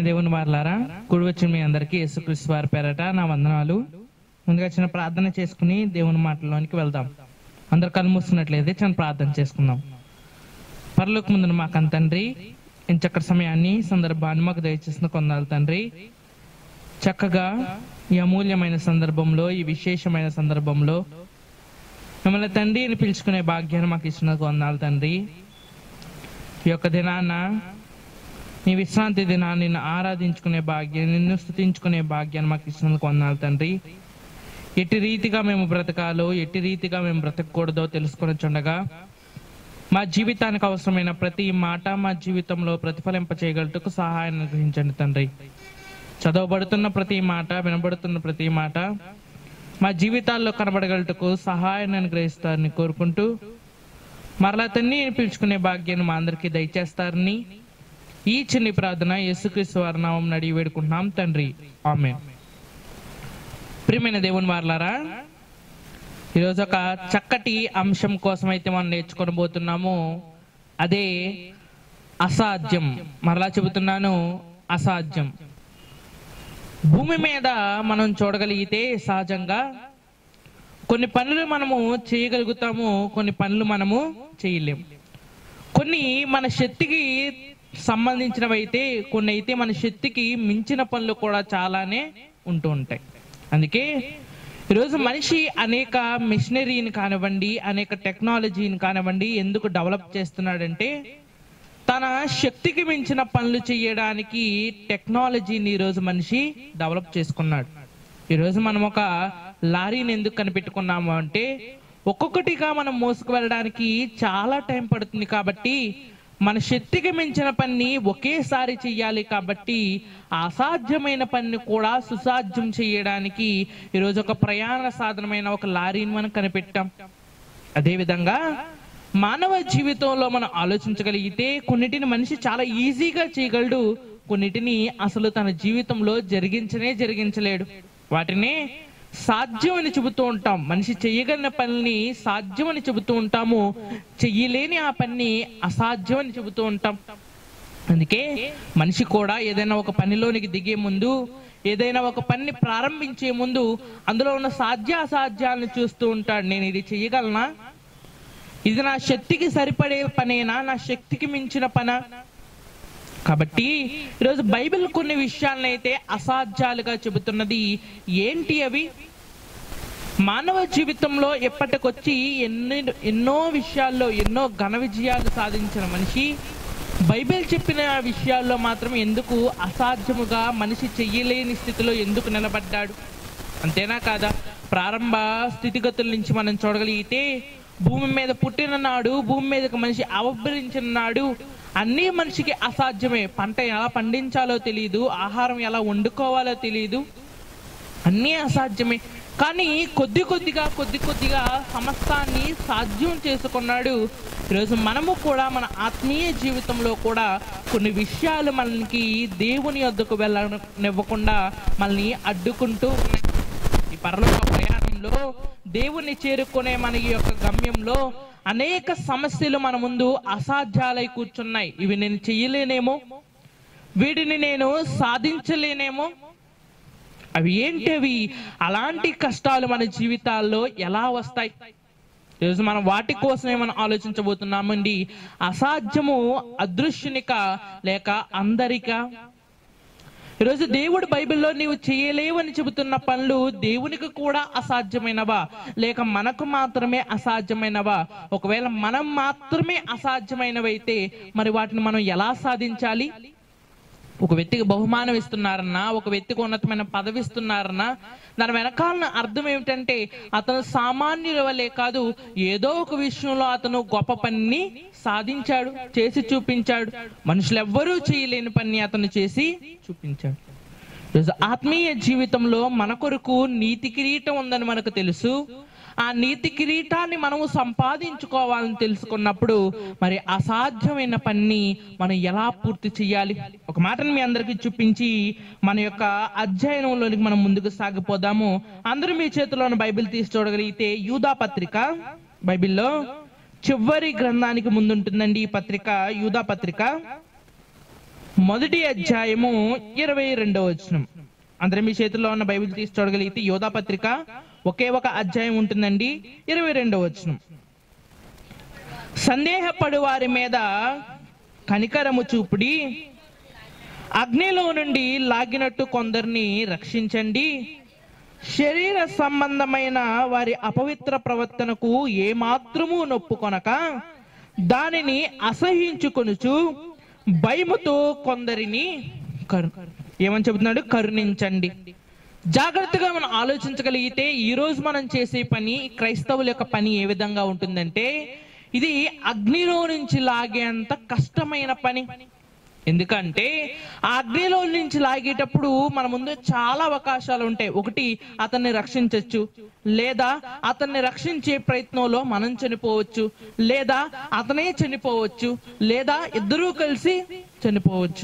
దేవుని వారలారా కూడి వచ్చిన మీ అందరికీ యేసుక్రీస్తు వారి పేరట నా వందనాలు ముందుగా చిన్న ప్రార్థన చేసుకుని దేవుని మాటల్లోనికి వెళ్దాం అందరు కళ్ళు మూసుకున్నట్లయితే చిన్న ప్రార్థన చేసుకుందాం పరలోక ముందున మాకు తండ్రి ఇంచక్కటి సమయాన్ని సందర్భాన్ని మాకు దయచేసిన కొందాలి తండ్రి చక్కగా ఈ అమూల్యమైన సందర్భంలో ఈ విశేషమైన సందర్భంలో మిమ్మల్ని తండ్రి అని పిలుచుకునే భాగ్యాన్ని మాకు ఇచ్చినందుకు వందాలి తండ్రి ఈ యొక్క దినాన్న నీ విశ్రాంతి దినాన్ని నిన్ను ఆరాధించుకునే భాగ్యం నిన్ను స్థుతించుకునే భాగ్యాన్ని మాకు ఇచ్చినందుకు వందాలి తండ్రి ఎట్టి రీతిగా మేము బ్రతకాలో ఎట్టి రీతిగా మేము బ్రతకూడదో తెలుసుకొని చుండగా మా జీవితానికి అవసరమైన ప్రతి మాట మా జీవితంలో ప్రతిఫలింప చేయగలటకు సహాయాన్ని అనుగ్రహించండి తండ్రి చదవబడుతున్న ప్రతి మాట వినబడుతున్న ప్రతి మాట మా జీవితాల్లో కనబడగలటకు సహాయాన్ని అనుగ్రహిస్తారని కోరుకుంటూ మరలా తన్ని పిలుచుకునే భాగ్యాన్ని మా అందరికీ దయచేస్తారని ఈ చిన్ని ప్రార్థన యేసుక్రీస్తు వారి నామం నడిగి వేడుకుంటున్నాం తండ్రి ఆమె ప్రియమైన దేవుని వారలారా ఈరోజు ఒక చక్కటి అంశం కోసం అయితే మనం నేర్చుకొని పోతున్నాము అదే అసాధ్యం మరలా చెబుతున్నాను అసాధ్యం భూమి మీద మనం చూడగలిగితే సహజంగా కొన్ని పనులు మనము చేయగలుగుతాము కొన్ని పనులు మనము చేయలేము కొన్ని మన శక్తికి సంబంధించినవైతే కొన్ని అయితే మన శక్తికి మించిన పనులు కూడా చాలానే ఉంటూ ఉంటాయి అందుకే ఈరోజు మనిషి అనేక మిషనరీని కానివ్వండి అనేక టెక్నాలజీని కానివ్వండి ఎందుకు డెవలప్ చేస్తున్నాడంటే తన శక్తికి మించిన పనులు చేయడానికి టెక్నాలజీని ఈరోజు మనిషి డెవలప్ చేసుకున్నాడు ఈరోజు మనం ఒక లారీని ఎందుకు కనిపెట్టుకున్నాము అంటే ఒక్కొక్కటిగా మనం మోసుకు వెళ్ళడానికి చాలా టైం పడుతుంది కాబట్టి మన శక్తికి మించిన పని ఒకేసారి చెయ్యాలి కాబట్టి ఆ అసాధ్యమైన పనిని కూడా సుసాధ్యం చేయడానికి ఈరోజు ఒక ప్రయాణ సాధనమైన ఒక లారీని మనం కనిపెట్టాం అదేవిధంగా మానవ జీవితంలో మనం ఆలోచించగలిగితే కొన్నిటిని మనిషి చాలా ఈజీగా చేయగలడు కొన్నిటిని అసలు తన జీవితంలో జరిగించనే జరిగించలేడు వాటిని సాధ్యం అని చెబుతూ ఉంటాం మనిషి చెయ్యగలిగిన పనిని సాధ్యం అని చెబుతూ ఉంటాము చెయ్యలేని ఆ పని అసాధ్యం అని చెబుతూ ఉంటాం అందుకే మనిషి కూడా ఏదైనా ఒక పనిలోనికి దిగే ముందు ఏదైనా ఒక పనిని ప్రారంభించే ముందు అందులో ఉన్న సాధ్య అసాధ్యాలను చూస్తూ ఉంటాడు నేను ఇది చెయ్యగలనా ఇది నా శక్తికి సరిపడే పనేనా నా శక్తికి మించిన పనా కాబట్టి ఈరోజు బైబిల్ కొన్ని విషయాలను అయితే అసాధ్యాలుగా చెబుతున్నది ఏంటి అవి మానవ జీవితంలో ఎప్పటికొచ్చి ఎన్ని ఎన్నో విషయాల్లో ఎన్నో ఘన విజయాలు సాధించిన మనిషి బైబిల్ చెప్పిన విషయాల్లో మాత్రం ఎందుకు అసాధ్యముగా మనిషి చెయ్యలేని స్థితిలో ఎందుకు నిలబడ్డాడు అంతేనా కాదా ప్రారంభ స్థితిగతుల నుంచి మనం చూడగలిగితే భూమి మీద పుట్టిన నాడు భూమి మీదకి మనిషి అవభరించిన నాడు అన్నీ మనిషికి అసాధ్యమే పంట ఎలా పండించాలో తెలియదు ఆహారం ఎలా వండుకోవాలో తెలియదు అన్నీ అసాధ్యమే కానీ కొద్ది కొద్దిగా కొద్ది కొద్దిగా సమస్తాన్ని సాధ్యం చేసుకున్నాడు ఈరోజు మనము కూడా మన ఆత్మీయ జీవితంలో కూడా కొన్ని విషయాలు మనకి దేవుని వద్దకు వెళ్ళనివ్వకుండా మనల్ని అడ్డుకుంటూ ఉన్నాయి ఈ పరలోక ప్రయాణంలో దేవుణ్ణి చేరుకునే మన ఈ యొక్క గమ్యంలో అనేక సమస్యలు మన ముందు అసాధ్యాలై కూర్చున్నాయి ఇవి నేను చెయ్యలేనేమో వీటిని నేను సాధించలేనేమో అవి ఏంటి అవి అలాంటి కష్టాలు మన జీవితాల్లో ఎలా వస్తాయి ఈరోజు మనం వాటి కోసమే మనం ఆలోచించబోతున్నామండి అసాధ్యము అదృశ్యునిక లేక అందరిక ఈరోజు దేవుడు బైబిల్లో నీవు చేయలేవని చెబుతున్న పనులు దేవునికి కూడా అసాధ్యమైనవా లేక మనకు మాత్రమే అసాధ్యమైనవా ఒకవేళ మనం మాత్రమే అసాధ్యమైనవైతే మరి వాటిని మనం ఎలా సాధించాలి ఒక వ్యక్తికి బహుమానం ఇస్తున్నారన్నా ఒక వ్యక్తికి ఉన్నతమైన పదవి ఇస్తున్నారన్నా దాని వెనకాలన అర్థం ఏమిటంటే అతను సామాన్యుల వల్లే కాదు ఏదో ఒక విషయంలో అతను గొప్ప పనిని సాధించాడు చేసి చూపించాడు మనుషులు ఎవ్వరూ చేయలేని పని అతను చేసి చూపించాడు ఈరోజు ఆత్మీయ జీవితంలో మన కొరకు నీతి కిరీటం ఉందని మనకు తెలుసు ఆ నీతి కిరీటాన్ని మనము సంపాదించుకోవాలని తెలుసుకున్నప్పుడు మరి అసాధ్యమైన పని మనం ఎలా పూర్తి చేయాలి ఒక మాటను మీ అందరికీ చూపించి మన యొక్క అధ్యయనంలోనికి మనం ముందుకు సాగిపోదాము అందరూ మీ చేతిలోని బైబిల్ తీసి చూడగలిగితే యూదా పత్రిక బైబిల్లో చివరి గ్రంథానికి ముందుంటుందండి ఈ పత్రిక యూదా పత్రిక మొదటి అధ్యాయము ఇరవై రెండవ వచనం అందరం మీ చేతుల్లో ఉన్న బైబిల్ తీసి చూడగలిగితే యోధా పత్రిక ఒకే ఒక అధ్యాయం ఉంటుందండి ఇరవై రెండవ వచనం సందేహపడు వారి మీద కనికరము చూపుడి అగ్నిలో నుండి లాగినట్టు కొందరిని రక్షించండి శరీర సంబంధమైన వారి అపవిత్ర ప్రవర్తనకు ఏమాత్రము నొప్పుకొనక దానిని అసహించుకొనుచు భయముతో కొందరిని కరు ఏమని చెబుతున్నాడు కరుణించండి జాగ్రత్తగా మనం ఆలోచించగలిగితే ఈ రోజు మనం చేసే పని క్రైస్తవుల యొక్క పని ఏ విధంగా ఉంటుందంటే ఇది అగ్నిలో నుంచి లాగేంత కష్టమైన పని ఎందుకంటే ఆ అగ్నిలో నుంచి లాగేటప్పుడు మన ముందు చాలా అవకాశాలు ఉంటాయి ఒకటి అతన్ని రక్షించవచ్చు లేదా అతన్ని రక్షించే ప్రయత్నంలో మనం చనిపోవచ్చు లేదా అతనే చనిపోవచ్చు లేదా ఇద్దరూ కలిసి చనిపోవచ్చు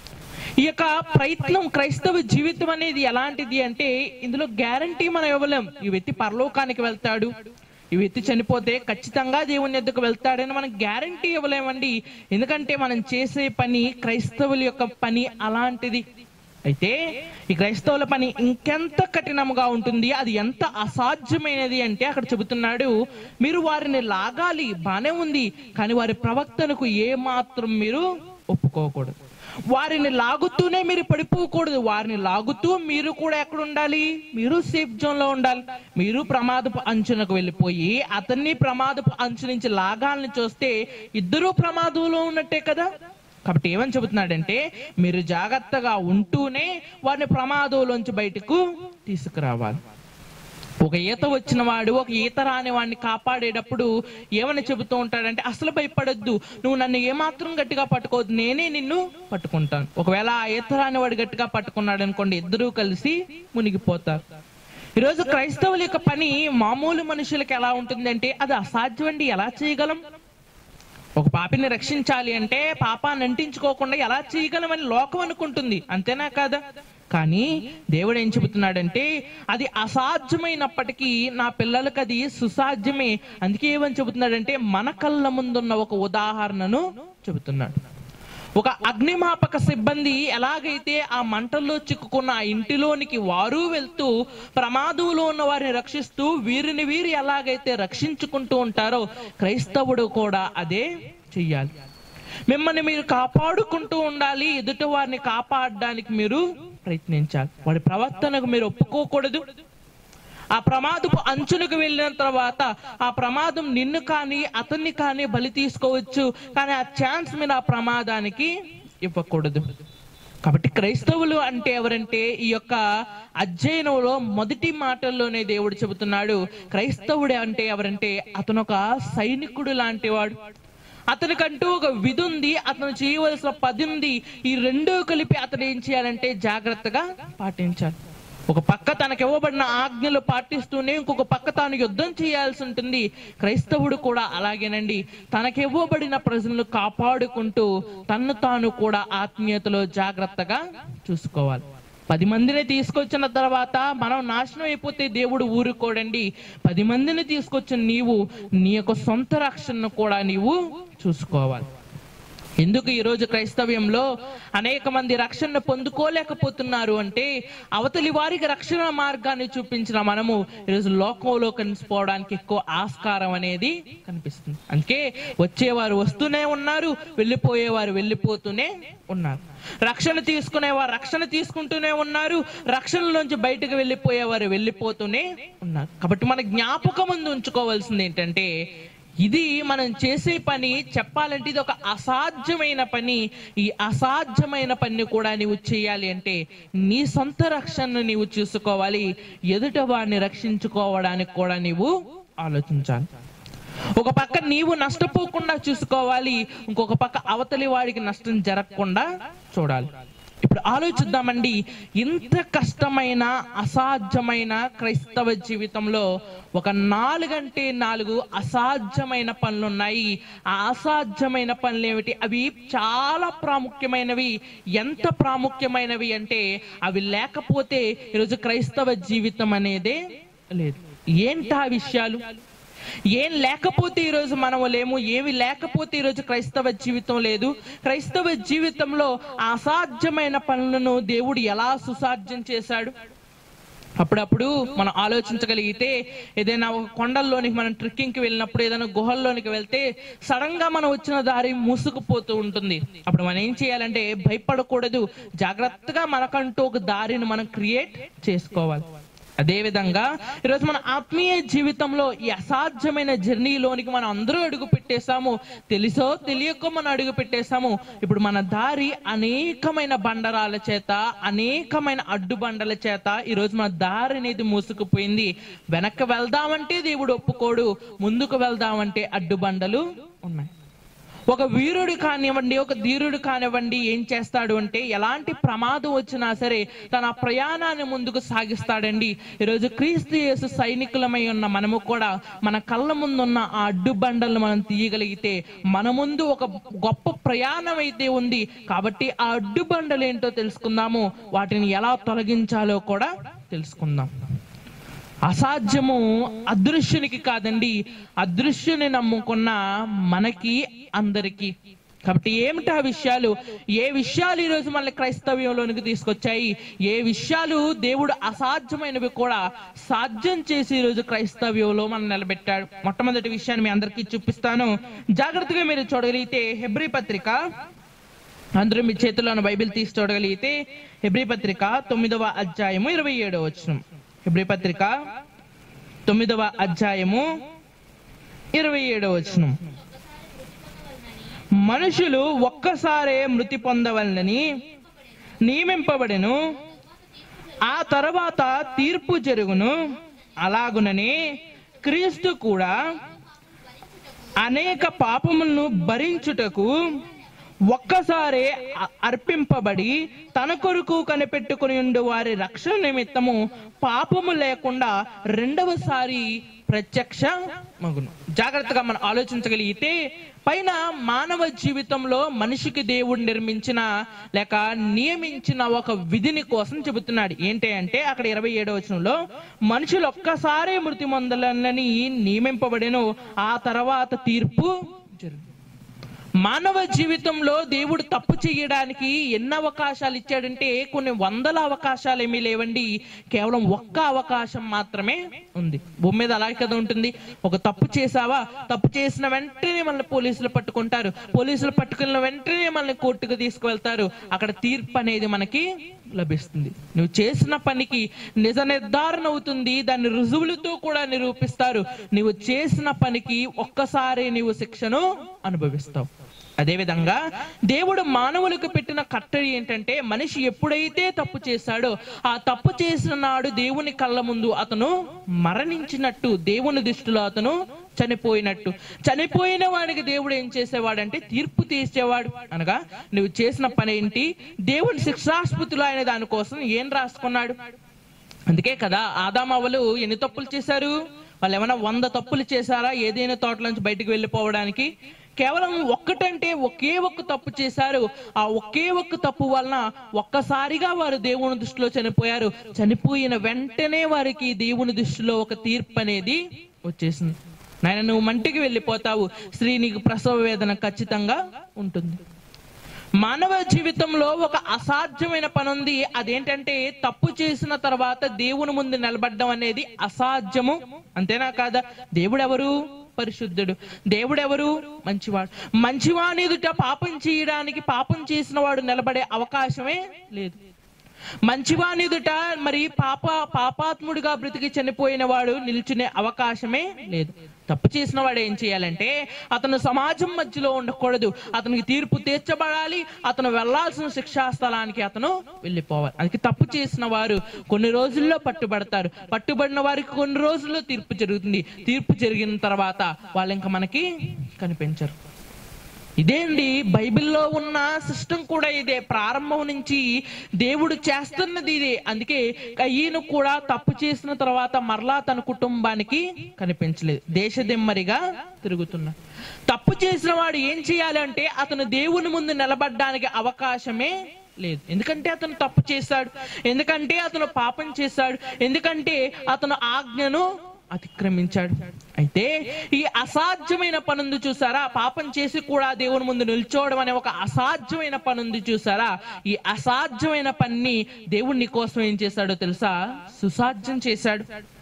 ఈ యొక్క ప్రయత్నం క్రైస్తవ జీవితం అనేది ఎలాంటిది అంటే ఇందులో గ్యారంటీ మనం ఇవ్వలేం ఈ వ్యక్తి పరలోకానికి వెళ్తాడు ఈ వ్యక్తి చనిపోతే ఖచ్చితంగా దేవుని ఎద్దుకు వెళ్తాడని మనం గ్యారంటీ ఇవ్వలేమండి ఎందుకంటే మనం చేసే పని క్రైస్తవుల యొక్క పని అలాంటిది అయితే ఈ క్రైస్తవుల పని ఇంకెంత కఠినంగా ఉంటుంది అది ఎంత అసాధ్యమైనది అంటే అక్కడ చెబుతున్నాడు మీరు వారిని లాగాలి బానే ఉంది కానీ వారి ప్రవక్తనకు ఏ మాత్రం మీరు ఒప్పుకోకూడదు వారిని లాగుతూనే మీరు పడిపోకూడదు వారిని లాగుతూ మీరు కూడా ఎక్కడ ఉండాలి మీరు సేఫ్ జోన్ లో ఉండాలి మీరు ప్రమాదపు అంచునకు వెళ్ళిపోయి అతన్ని ప్రమాదపు అంచు నుంచి లాగాలని చూస్తే ఇద్దరూ ప్రమాదంలో ఉన్నట్టే కదా కాబట్టి ఏమని చెబుతున్నాడంటే మీరు జాగ్రత్తగా ఉంటూనే వారిని ప్రమాదంలోంచి బయటకు తీసుకురావాలి ఒక ఈత వచ్చిన వాడు ఒక ఈత రాని వాడిని కాపాడేటప్పుడు ఏమని చెబుతూ ఉంటాడంటే అసలు భయపడొద్దు నువ్వు నన్ను ఏమాత్రం గట్టిగా పట్టుకోవద్దు నేనే నిన్ను పట్టుకుంటాను ఒకవేళ ఆ ఈత రాని వాడు గట్టిగా పట్టుకున్నాడు అనుకోండి ఇద్దరూ కలిసి మునిగిపోతారు ఈరోజు క్రైస్తవుల యొక్క పని మామూలు మనుషులకు ఎలా ఉంటుంది అంటే అది అసాధ్యం అండి ఎలా చేయగలం ఒక పాపిని రక్షించాలి అంటే పాపాన్ని అంటించుకోకుండా ఎలా చేయగలమని లోకం అనుకుంటుంది అంతేనా కాదా కానీ దేవుడు ఏం చెబుతున్నాడంటే అది అసాధ్యమైనప్పటికీ నా పిల్లలకు అది సుసాధ్యమే అందుకే ఏమని చెబుతున్నాడంటే మన కళ్ళ ముందున్న ఒక ఉదాహరణను చెబుతున్నాడు ఒక అగ్నిమాపక సిబ్బంది ఎలాగైతే ఆ మంటల్లో చిక్కుకున్న ఆ ఇంటిలోనికి వారు వెళ్తూ ప్రమాదంలో ఉన్న వారిని రక్షిస్తూ వీరిని వీరు ఎలాగైతే రక్షించుకుంటూ ఉంటారో క్రైస్తవుడు కూడా అదే చెయ్యాలి మిమ్మల్ని మీరు కాపాడుకుంటూ ఉండాలి ఎదుటి వారిని కాపాడడానికి మీరు ప్రయత్నించాలి వాడి ప్రవర్తనకు మీరు ఒప్పుకోకూడదు ఆ ప్రమాదపు అంచులకు వెళ్ళిన తర్వాత ఆ ప్రమాదం నిన్ను కానీ అతన్ని కానీ బలి తీసుకోవచ్చు కానీ ఆ ఛాన్స్ మీరు ఆ ప్రమాదానికి ఇవ్వకూడదు కాబట్టి క్రైస్తవులు అంటే ఎవరంటే ఈ యొక్క అధ్యయనంలో మొదటి మాటల్లోనే దేవుడు చెబుతున్నాడు క్రైస్తవుడు అంటే ఎవరంటే అతను ఒక సైనికుడు లాంటి వాడు అతనికంటూ ఒక విధి ఉంది అతను చేయవలసిన పది ఉంది ఈ రెండూ కలిపి అతను ఏం చేయాలంటే జాగ్రత్తగా పాటించాలి ఒక పక్క తనకు ఇవ్వబడిన ఆజ్ఞలు పాటిస్తూనే ఇంకొక పక్క తాను యుద్ధం చేయాల్సి ఉంటుంది క్రైస్తవుడు కూడా అలాగేనండి తనకి ఇవ్వబడిన ప్రజలను కాపాడుకుంటూ తన్ను తాను కూడా ఆత్మీయతలో జాగ్రత్తగా చూసుకోవాలి పది మందిని తీసుకొచ్చిన తర్వాత మనం నాశనం అయిపోతే దేవుడు ఊరుకోడండి పది మందిని తీసుకొచ్చిన నీవు నీ యొక్క సొంత రక్షణను కూడా నీవు చూసుకోవాలి ఎందుకు ఈ రోజు క్రైస్తవ్యంలో అనేక మంది రక్షణను పొందుకోలేకపోతున్నారు అంటే అవతలి వారికి రక్షణ మార్గాన్ని చూపించిన మనము ఈరోజు లోకంలో కలిసిపోవడానికి ఎక్కువ ఆస్కారం అనేది కనిపిస్తుంది అందుకే వచ్చేవారు వస్తూనే ఉన్నారు వెళ్ళిపోయేవారు వెళ్ళిపోతూనే ఉన్నారు రక్షణ తీసుకునేవారు రక్షణ తీసుకుంటూనే ఉన్నారు రక్షణలోంచి బయటకు వెళ్ళిపోయేవారు వెళ్ళిపోతూనే ఉన్నారు కాబట్టి మన జ్ఞాపకం ముందు ఉంచుకోవాల్సింది ఏంటంటే ఇది మనం చేసే పని చెప్పాలంటే ఇది ఒక అసాధ్యమైన పని ఈ అసాధ్యమైన పని కూడా నీవు చేయాలి అంటే నీ సొంత రక్షణను నీవు చూసుకోవాలి ఎదుట వాడిని రక్షించుకోవడానికి కూడా నీవు ఆలోచించాలి ఒక పక్క నీవు నష్టపోకుండా చూసుకోవాలి ఇంకొక పక్క అవతలి వాడికి నష్టం జరగకుండా చూడాలి ఇప్పుడు ఆలోచిద్దామండి ఇంత కష్టమైన అసాధ్యమైన క్రైస్తవ జీవితంలో ఒక నాలుగంటే నాలుగు అసాధ్యమైన పనులు ఉన్నాయి ఆ అసాధ్యమైన పనులు ఏమిటి అవి చాలా ప్రాముఖ్యమైనవి ఎంత ప్రాముఖ్యమైనవి అంటే అవి లేకపోతే ఈరోజు క్రైస్తవ జీవితం అనేదే లేదు ఏంటా విషయాలు ఏం లేకపోతే ఈరోజు మనం లేము ఏమి లేకపోతే ఈరోజు క్రైస్తవ జీవితం లేదు క్రైస్తవ జీవితంలో అసాధ్యమైన పనులను దేవుడు ఎలా సుసాధ్యం చేశాడు అప్పుడప్పుడు మనం ఆలోచించగలిగితే ఏదైనా ఒక కొండల్లోనికి మనం ట్రెక్కింగ్కి వెళ్ళినప్పుడు ఏదైనా గుహల్లోనికి వెళ్తే సడన్ గా మనం వచ్చిన దారి మూసుకుపోతూ ఉంటుంది అప్పుడు మనం ఏం చేయాలంటే భయపడకూడదు జాగ్రత్తగా మనకంటూ ఒక దారిని మనం క్రియేట్ చేసుకోవాలి అదే విధంగా ఈరోజు మన ఆత్మీయ జీవితంలో ఈ అసాధ్యమైన జర్నీలోనికి మనం అందరూ అడుగు పెట్టేశాము తెలుసో తెలియకో మనం అడుగు పెట్టేశాము ఇప్పుడు మన దారి అనేకమైన బండరాల చేత అనేకమైన అడ్డు బండల చేత ఈరోజు మన దారి అనేది మూసుకుపోయింది వెనక్కి వెళ్దామంటే దేవుడు ఒప్పుకోడు ముందుకు వెళ్దామంటే అడ్డు బండలు ఉన్నాయి ఒక వీరుడు కానివ్వండి ఒక ధీరుడు కానివ్వండి ఏం చేస్తాడు అంటే ఎలాంటి ప్రమాదం వచ్చినా సరే తన ప్రయాణాన్ని ముందుకు సాగిస్తాడండి ఈరోజు క్రీస్తు యేసు సైనికులమై ఉన్న మనము కూడా మన కళ్ళ ముందున్న ఆ అడ్డు బండలను మనం తీయగలిగితే మన ముందు ఒక గొప్ప ప్రయాణం అయితే ఉంది కాబట్టి ఆ అడ్డు బండలు ఏంటో తెలుసుకుందాము వాటిని ఎలా తొలగించాలో కూడా తెలుసుకుందాం అసాధ్యము అదృశ్యునికి కాదండి అదృశ్యుని నమ్ముకున్న మనకి అందరికి కాబట్టి ఏమిటి ఆ విషయాలు ఏ విషయాలు ఈరోజు మన క్రైస్తవ్యంలోనికి తీసుకొచ్చాయి ఏ విషయాలు దేవుడు అసాధ్యమైనవి కూడా సాధ్యం చేసి ఈరోజు క్రైస్తవ్యంలో మనం నిలబెట్టాడు మొట్టమొదటి విషయాన్ని మీ అందరికీ చూపిస్తాను జాగ్రత్తగా మీరు చూడగలిగితే హెబ్రి పత్రిక అందరూ మీ చేతిలో ఉన్న బైబిల్ తీసి చూడగలిగితే హెబ్రి పత్రిక తొమ్మిదవ అధ్యాయము ఇరవై ఏడవ వచనం హెబ్రి పత్రిక తొమ్మిదవ అధ్యాయము ఇరవై ఏడవ వచనం మనుషులు ఒక్కసారే మృతి పొందవలనని నియమింపబడెను ఆ తర్వాత తీర్పు జరుగును అలాగుననే క్రీస్తు కూడా అనేక పాపములను భరించుటకు ఒక్కసారే అ- అర్పింపబడి తన కొరకు కనిపెట్టుకుని ఉండు వారి రక్షణ నిమిత్తము పాపము లేకుండా రెండవసారి ప్రత్యక్ష మగును జాగ్రత్తగా మనం ఆలోచించగలిగితే పైన మానవ జీవితంలో మనిషికి దేవుడు నిర్మించిన లేక నియమించిన ఒక విధిని కోసం చెబుతున్నాడు ఏంటి అంటే అక్కడ ఇరవై ఏడవ వచనంలో మనుషులు ఒక్కసారి మృతి పొందలని నియమింపబడెను ఆ తర్వాత తీర్పు జరుగు మానవ జీవితంలో దేవుడు తప్పు చేయడానికి ఎన్ని అవకాశాలు ఇచ్చాడంటే కొన్ని వందల అవకాశాలు ఏమీ లేవండి కేవలం ఒక్క అవకాశం మాత్రమే ఉంది భూమి మీద అలాగే కదా ఉంటుంది ఒక తప్పు చేసావా తప్పు చేసిన వెంటనే మనల్ని పోలీసులు పట్టుకుంటారు పోలీసులు పట్టుకున్న వెంటనే మనల్ని కోర్టుకు తీసుకువెళ్తారు అక్కడ తీర్పు అనేది మనకి లభిస్తుంది నువ్వు చేసిన పనికి నిజ నిర్ధారణ అవుతుంది దాన్ని రుజువులతో కూడా నిరూపిస్తారు నువ్వు చేసిన పనికి ఒక్కసారి నీవు శిక్షను అనుభవిస్తావు అదేవిధంగా దేవుడు మానవులకు పెట్టిన కట్టడి ఏంటంటే మనిషి ఎప్పుడైతే తప్పు చేశాడో ఆ తప్పు చేసిన నాడు దేవుని కళ్ళ ముందు అతను మరణించినట్టు దేవుని దృష్టిలో అతను చనిపోయినట్టు చనిపోయిన వాడికి దేవుడు ఏం చేసేవాడంటే తీర్పు తీసేవాడు అనగా నువ్వు చేసిన పని ఏంటి దేవుని శిక్షాస్పృతులు ఆయన దానికోసం ఏం రాసుకున్నాడు అందుకే కదా ఆదామవ్వలు ఎన్ని తప్పులు చేశారు వాళ్ళు ఏమైనా వంద తప్పులు చేశారా ఏదైనా తోటలోంచి బయటకు వెళ్ళిపోవడానికి కేవలం ఒక్కటంటే ఒకే ఒక్క తప్పు చేశారు ఆ ఒకే ఒక్క తప్పు వలన ఒక్కసారిగా వారు దేవుని దృష్టిలో చనిపోయారు చనిపోయిన వెంటనే వారికి దేవుని దృష్టిలో ఒక తీర్పు అనేది వచ్చేసింది నాయన నువ్వు మంటికి వెళ్ళిపోతావు స్త్రీ నీకు ప్రసవ వేదన ఖచ్చితంగా ఉంటుంది మానవ జీవితంలో ఒక అసాధ్యమైన పని ఉంది అదేంటంటే తప్పు చేసిన తర్వాత దేవుని ముందు నిలబడడం అనేది అసాధ్యము అంతేనా కాదా దేవుడు ఎవరు పరిశుద్ధుడు దేవుడెవరు మంచివాడు మంచివాని ఎదుట పాపం చేయడానికి పాపం చేసిన వాడు నిలబడే అవకాశమే లేదు మంచివాని ఎదుట మరి పాప పాపాత్ముడిగా బ్రతికి చనిపోయిన వాడు నిల్చునే అవకాశమే లేదు తప్పు చేసిన వాడు ఏం చేయాలంటే అతను సమాజం మధ్యలో ఉండకూడదు అతనికి తీర్పు తీర్చబడాలి అతను వెళ్లాల్సిన శిక్షా స్థలానికి అతను వెళ్ళిపోవాలి అందుకే తప్పు చేసిన వారు కొన్ని రోజుల్లో పట్టుబడతారు పట్టుబడిన వారికి కొన్ని రోజుల్లో తీర్పు జరుగుతుంది తీర్పు జరిగిన తర్వాత వాళ్ళు ఇంకా మనకి కనిపించరు ఇదే అండి బైబిల్లో ఉన్న సిస్టమ్ కూడా ఇదే ప్రారంభం నుంచి దేవుడు చేస్తున్నది ఇదే అందుకే కయ్యను కూడా తప్పు చేసిన తర్వాత మరలా తన కుటుంబానికి కనిపించలేదు దేశదిమ్మరిగా తిరుగుతున్నా తప్పు చేసిన వాడు ఏం చేయాలంటే అతను దేవుని ముందు నిలబడడానికి అవకాశమే లేదు ఎందుకంటే అతను తప్పు చేశాడు ఎందుకంటే అతను పాపం చేశాడు ఎందుకంటే అతను ఆజ్ఞను అతిక్రమించాడు అయితే ఈ అసాధ్యమైన పనుంది చూసారా పాపం చేసి కూడా దేవుని ముందు నిల్చోవడం అనే ఒక అసాధ్యమైన పనుంది చూసారా ఈ అసాధ్యమైన పని దేవుడు నీ కోసం ఏం చేశాడో తెలుసా సుసాధ్యం చేశాడు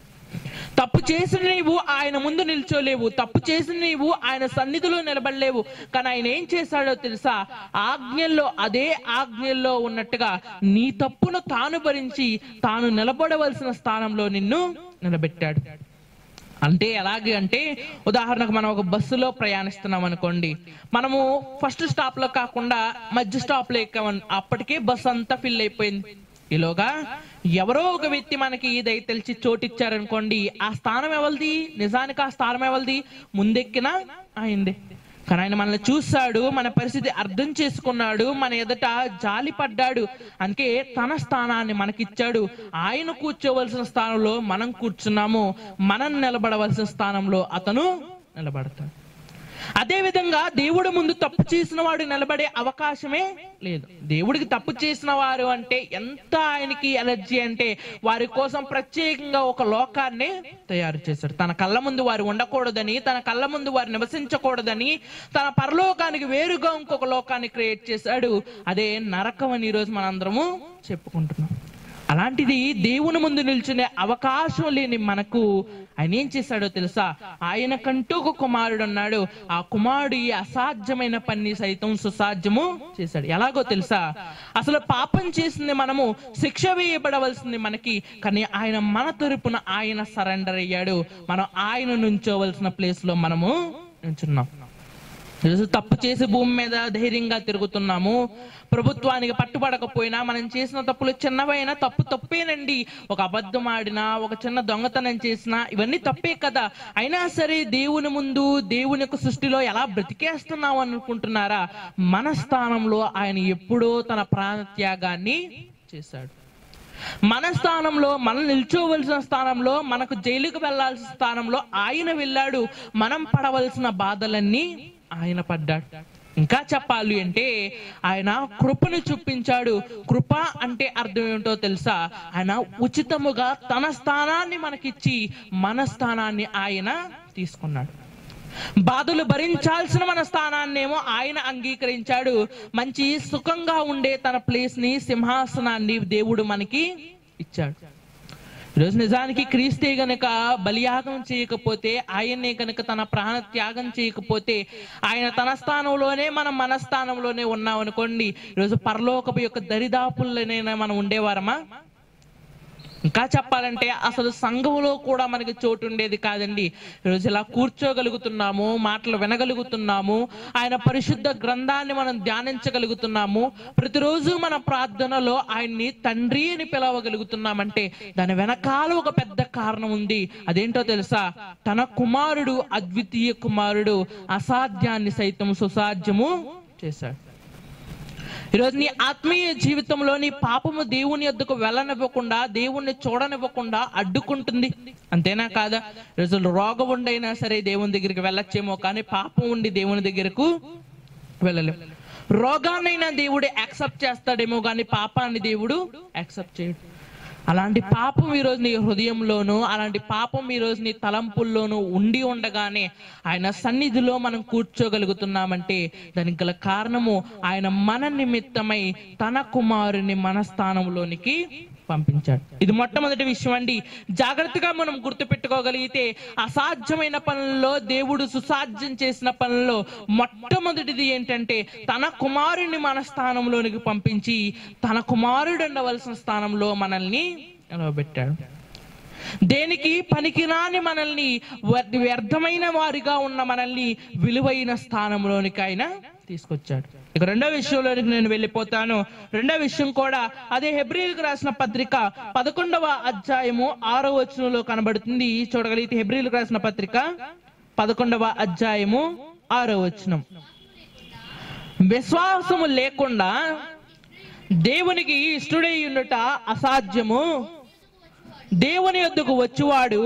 తప్పు చేసిన నీవు ఆయన ముందు నిల్చోలేవు తప్పు చేసిన నీవు ఆయన సన్నిధిలో నిలబడలేవు కానీ ఆయన ఏం చేశాడో తెలుసా ఆజ్ఞల్లో అదే ఆజ్ఞల్లో ఉన్నట్టుగా నీ తప్పును తాను భరించి తాను నిలబడవలసిన స్థానంలో నిన్ను నిలబెట్టాడు అంటే ఎలాగే అంటే ఉదాహరణకు మనం ఒక బస్సులో ప్రయాణిస్తున్నాం అనుకోండి మనము ఫస్ట్ స్టాప్ లో కాకుండా మధ్య స్టాప్ లో ఎక్కామని అప్పటికే బస్ అంతా ఫిల్ అయిపోయింది ఈలోగా ఎవరో ఒక వ్యక్తి మనకి దయ తెలిసి చోటిచ్చారనుకోండి ఆ స్థానం ఎవరిది నిజానికి ఆ స్థానం ఎవరిది ముందెక్కినా అయింది కానీ ఆయన మనల్ని చూశాడు మన పరిస్థితి అర్థం చేసుకున్నాడు మన ఎదుట జాలి పడ్డాడు అందుకే తన స్థానాన్ని మనకిచ్చాడు ఆయన కూర్చోవలసిన స్థానంలో మనం కూర్చున్నాము మనం నిలబడవలసిన స్థానంలో అతను నిలబడతాడు అదే విధంగా దేవుడు ముందు తప్పు చేసిన వాడు నిలబడే అవకాశమే లేదు దేవుడికి తప్పు చేసిన వారు అంటే ఎంత ఆయనకి ఎలర్జీ అంటే వారి కోసం ప్రత్యేకంగా ఒక లోకాన్ని తయారు చేశాడు తన కళ్ళ ముందు వారు ఉండకూడదని తన కళ్ళ ముందు వారు నివసించకూడదని తన పరలోకానికి వేరుగా ఇంకొక లోకాన్ని క్రియేట్ చేశాడు అదే నరకం అని ఈరోజు మనందరము చెప్పుకుంటున్నాం అలాంటిది దేవుని ముందు నిల్చునే అవకాశం లేని మనకు ఆయన ఏం చేశాడో తెలుసా ఆయనకంటూ ఒక కుమారుడు ఉన్నాడు ఆ కుమారుడు ఈ అసాధ్యమైన పని సైతం సుసాధ్యము చేశాడు ఎలాగో తెలుసా అసలు పాపం చేసింది మనము శిక్ష వేయబడవలసింది మనకి కానీ ఆయన మన తరపున ఆయన సరెండర్ అయ్యాడు మనం ఆయన నుంచోవలసిన ప్లేస్ లో మనము నుంచున్నాం ఈరోజు తప్పు చేసి భూమి మీద ధైర్యంగా తిరుగుతున్నాము ప్రభుత్వానికి పట్టుబడకపోయినా మనం చేసిన తప్పులు చిన్నవైనా తప్పు తప్పేనండి ఒక అబద్ధం ఆడినా ఒక చిన్న దొంగతనం చేసినా ఇవన్నీ తప్పే కదా అయినా సరే దేవుని ముందు దేవుని యొక్క సృష్టిలో ఎలా బ్రతికేస్తున్నాం అనుకుంటున్నారా మన స్థానంలో ఆయన ఎప్పుడో తన ప్రాణ త్యాగాన్ని చేశాడు మన స్థానంలో మనం నిల్చోవలసిన స్థానంలో మనకు జైలుకు వెళ్ళాల్సిన స్థానంలో ఆయన వెళ్ళాడు మనం పడవలసిన బాధలన్నీ ఆయన పడ్డాడు ఇంకా చెప్పాలి అంటే ఆయన కృపను చూపించాడు కృప అంటే అర్థం ఏమిటో తెలుసా ఆయన ఉచితముగా తన స్థానాన్ని మనకిచ్చి మన స్థానాన్ని ఆయన తీసుకున్నాడు బాధలు భరించాల్సిన మన స్థానాన్నేమో ఆయన అంగీకరించాడు మంచి సుఖంగా ఉండే తన ప్లేస్ ని సింహాసనాన్ని దేవుడు మనకి ఇచ్చాడు ఈరోజు నిజానికి క్రీస్తే గనక బలియాగం చేయకపోతే ఆయన్నే గనక తన ప్రాణ త్యాగం చేయకపోతే ఆయన తన స్థానంలోనే మనం మన స్థానంలోనే ఉన్నాం అనుకోండి ఈరోజు పరలోకపు యొక్క దరిదాపుల్లోనైనా మనం ఉండేవారమా ఇంకా చెప్పాలంటే అసలు సంఘంలో కూడా మనకి చోటు ఉండేది కాదండి ఈరోజు ఇలా కూర్చోగలుగుతున్నాము మాటలు వినగలుగుతున్నాము ఆయన పరిశుద్ధ గ్రంథాన్ని మనం ధ్యానించగలుగుతున్నాము ప్రతిరోజు మన ప్రార్థనలో ఆయన్ని తండ్రి అని పిలవగలుగుతున్నామంటే దాని వెనకాల ఒక పెద్ద కారణం ఉంది అదేంటో తెలుసా తన కుమారుడు అద్వితీయ కుమారుడు అసాధ్యాన్ని సైతం సుసాధ్యము చేశాడు ఈరోజు నీ ఆత్మీయ జీవితంలో నీ పాపము దేవుని యొద్దకు వెళ్ళనివ్వకుండా దేవుణ్ణి చూడనివ్వకుండా అడ్డుకుంటుంది అంతేనా కాదా ఈరోజు రోగం ఉండైనా సరే దేవుని దగ్గరికి వెళ్ళొచ్చేమో కానీ పాపం ఉండి దేవుని దగ్గరకు వెళ్ళలేము రోగాన్నైనా దేవుడు యాక్సెప్ట్ చేస్తాడేమో కానీ పాపాన్ని దేవుడు యాక్సెప్ట్ చేయడు అలాంటి పాపం ఈరోజు నీ హృదయంలోను అలాంటి పాపం ఈరోజు నీ తలంపుల్లోనూ ఉండి ఉండగానే ఆయన సన్నిధిలో మనం కూర్చోగలుగుతున్నామంటే దానికి గల కారణము ఆయన మన నిమిత్తమై తన కుమారుని మన స్థానంలోనికి పంపించాడు ఇది మొట్టమొదటి విషయం అండి జాగ్రత్తగా మనం గుర్తుపెట్టుకోగలిగితే అసాధ్యమైన పనుల్లో దేవుడు సుసాధ్యం చేసిన పనుల్లో మొట్టమొదటిది ఏంటంటే తన కుమారుని మన స్థానంలోనికి పంపించి తన కుమారుడు ఉండవలసిన స్థానంలో మనల్ని నిలవబెట్టాడు దేనికి పనికిరాని మనల్ని వ్య- వ్యర్థమైన వారిగా ఉన్న మనల్ని విలువైన స్థానంలోనికి ఆయన తీసుకొచ్చాడు ఇక రెండో విషయంలోనికి నేను వెళ్ళిపోతాను రెండో విషయం కూడా అదే హెబ్రిల్కి రాసిన పత్రిక పదకొండవ అధ్యాయము ఆరో వచనంలో కనబడుతుంది చూడగలిగితే హెబ్రిల్కి రాసిన పత్రిక పదకొండవ అధ్యాయము ఆరో వచనం విశ్వాసము లేకుండా దేవునికి ఇష్టడై ఉండుట అసాధ్యము దేవుని యొద్దకు వచ్చువాడు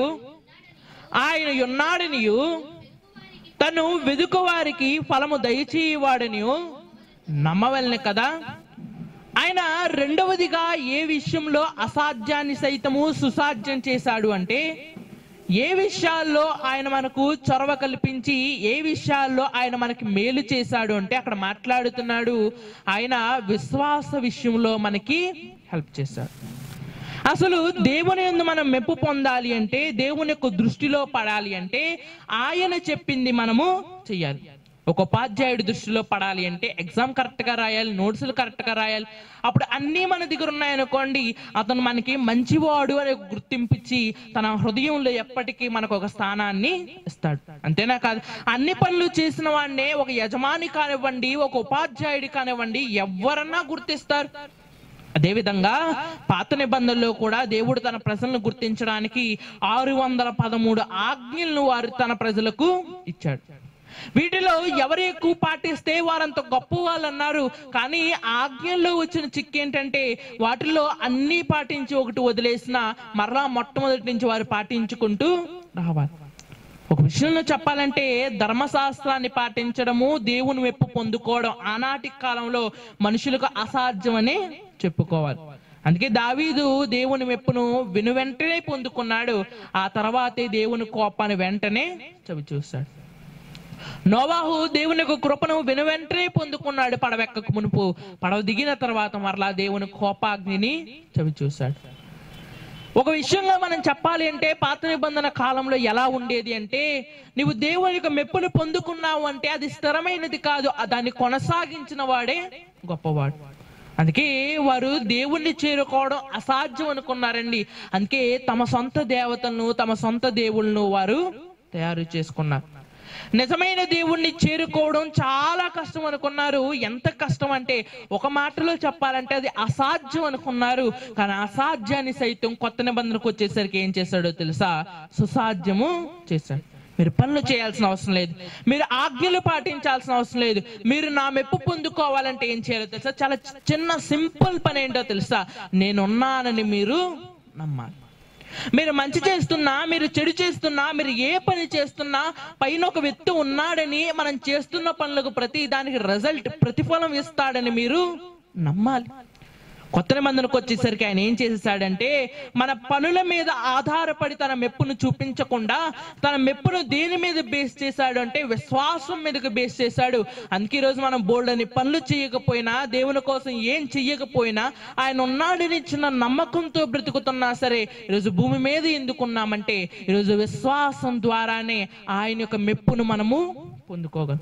ఆయన ఉన్నాడనియు తను వెదుకువారికి ఫలము దయచేయవాడనియు నమ్మవలనే కదా ఆయన రెండవదిగా ఏ విషయంలో అసాధ్యాన్ని సైతము సుసాధ్యం చేశాడు అంటే ఏ విషయాల్లో ఆయన మనకు చొరవ కల్పించి ఏ విషయాల్లో ఆయన మనకి మేలు చేశాడు అంటే అక్కడ మాట్లాడుతున్నాడు ఆయన విశ్వాస విషయంలో మనకి హెల్ప్ చేశాడు అసలు దేవుని యందు మనం మెప్పు పొందాలి అంటే దేవుని యొక్క దృష్టిలో పడాలి అంటే ఆయన చెప్పింది మనము చెయ్యాలి ఒక ఉపాధ్యాయుడి దృష్టిలో పడాలి అంటే ఎగ్జామ్ కరెక్ట్ గా రాయాలి నోట్స్లు కరెక్ట్ గా రాయాలి అప్పుడు అన్నీ మన దగ్గర ఉన్నాయనుకోండి అతను మనకి మంచివాడు అనే ఒక గుర్తింపిచ్చి తన హృదయంలో ఎప్పటికీ మనకు ఒక స్థానాన్ని ఇస్తాడు అంతేనా కాదు అన్ని పనులు చేసిన వాడినే ఒక యజమాని కానివ్వండి ఒక ఉపాధ్యాయుడి కానివ్వండి ఎవరన్నా గుర్తిస్తారు అదేవిధంగా పాత నిబంధనలో కూడా దేవుడు తన ప్రజలను గుర్తించడానికి ఆరు వందల పదమూడు ఆజ్ఞలను వారు తన ప్రజలకు ఇచ్చాడు వీటిలో ఎవరు ఎక్కువ పాటిస్తే వారంత గొప్ప వాళ్ళు అన్నారు కానీ ఆజ్ఞల్లో వచ్చిన చిక్కు ఏంటంటే వాటిలో అన్ని పాటించి ఒకటి వదిలేసిన మరలా మొట్టమొదటి నుంచి వారు పాటించుకుంటూ రావాలి ఒక విషయంలో చెప్పాలంటే ధర్మశాస్త్రాన్ని పాటించడము దేవుని మెప్పు పొందుకోవడం ఆనాటి కాలంలో మనుషులకు అసాధ్యమని చెప్పుకోవాలి అందుకే దావీదు దేవుని మెప్పును విను వెంటనే పొందుకున్నాడు ఆ తర్వాతే దేవుని కోపాన్ని వెంటనే చవి చూశాడు నోవాహు దేవుని యొక్క కృపను విను వెంటనే పొందుకున్నాడు పడవెక్కకు మునుపు పడవ దిగిన తర్వాత మరలా దేవుని కోపాగ్నిని చవి చూశాడు ఒక విషయంలో మనం చెప్పాలి అంటే పాత నిబంధన కాలంలో ఎలా ఉండేది అంటే నీవు దేవుని యొక్క మెప్పును పొందుకున్నావు అంటే అది స్థిరమైనది కాదు ఆ దాన్ని కొనసాగించిన వాడే గొప్పవాడు అందుకే వారు దేవుణ్ణి చేరుకోవడం అసాధ్యం అనుకున్నారండి అందుకే తమ సొంత దేవతలను తమ సొంత దేవుళ్ళను వారు తయారు చేసుకున్నారు నిజమైన దేవుణ్ణి చేరుకోవడం చాలా కష్టం అనుకున్నారు ఎంత కష్టం అంటే ఒక మాటలో చెప్పాలంటే అది అసాధ్యం అనుకున్నారు కానీ అసాధ్యాన్ని సైతం కొత్త నిబంధనకు వచ్చేసరికి ఏం చేశాడో తెలుసా సుసాధ్యము చేశాడు మీరు పనులు చేయాల్సిన అవసరం లేదు మీరు ఆజ్ఞలు పాటించాల్సిన అవసరం లేదు మీరు నా మెప్పు పొందుకోవాలంటే ఏం చేయాలో తెలుసా చాలా చిన్న సింపుల్ పని ఏంటో తెలుసా నేనున్నానని మీరు నమ్మాలి మీరు మంచి చేస్తున్నా మీరు చెడు చేస్తున్నా మీరు ఏ పని చేస్తున్నా పైన ఒక వ్యక్తి ఉన్నాడని మనం చేస్తున్న పనులకు ప్రతి దానికి రిజల్ట్ ప్రతిఫలం ఇస్తాడని మీరు నమ్మాలి కొత్త నిబంధనకు వచ్చేసరికి ఆయన ఏం చేసేసాడంటే మన పనుల మీద ఆధారపడి తన మెప్పును చూపించకుండా తన మెప్పును దేని మీద బేస్ చేశాడు అంటే విశ్వాసం మీదకి బేస్ చేశాడు అందుకే ఈరోజు మనం బోల్డ్ అని పనులు చేయకపోయినా దేవుని కోసం ఏం చెయ్యకపోయినా ఆయన ఉన్నాడని చిన్న నమ్మకంతో బ్రతుకుతున్నా సరే ఈరోజు భూమి మీద ఎందుకున్నామంటే ఈరోజు విశ్వాసం ద్వారానే ఆయన యొక్క మెప్పును మనము పొందుకోగలం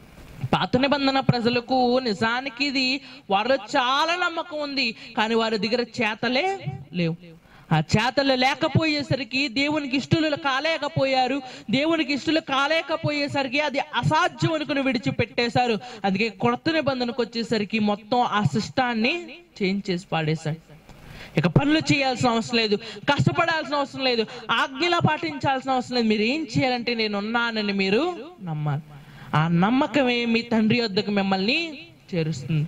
పాత నిబంధన ప్రజలకు నిజానికి ఇది వారిలో చాలా నమ్మకం ఉంది కానీ వారి దగ్గర చేతలే లేవు ఆ చేతలు లేకపోయేసరికి దేవునికి ఇష్టలు కాలేకపోయారు దేవునికి ఇష్టలు కాలేకపోయేసరికి అది అసాధ్యం అనుకుని విడిచిపెట్టేశారు అందుకే కొత్త నిబంధనకు వచ్చేసరికి మొత్తం ఆ సిస్టాన్ని చేంజ్ చేసి పాడేశాడు ఇక పనులు చేయాల్సిన అవసరం లేదు కష్టపడాల్సిన అవసరం లేదు ఆజ్ఞలా పాటించాల్సిన అవసరం లేదు మీరు ఏం చేయాలంటే నేను ఉన్నానని మీరు నమ్మాలి ఆ నమ్మకమే మీ తండ్రి వద్దకు మిమ్మల్ని చేరుస్తుంది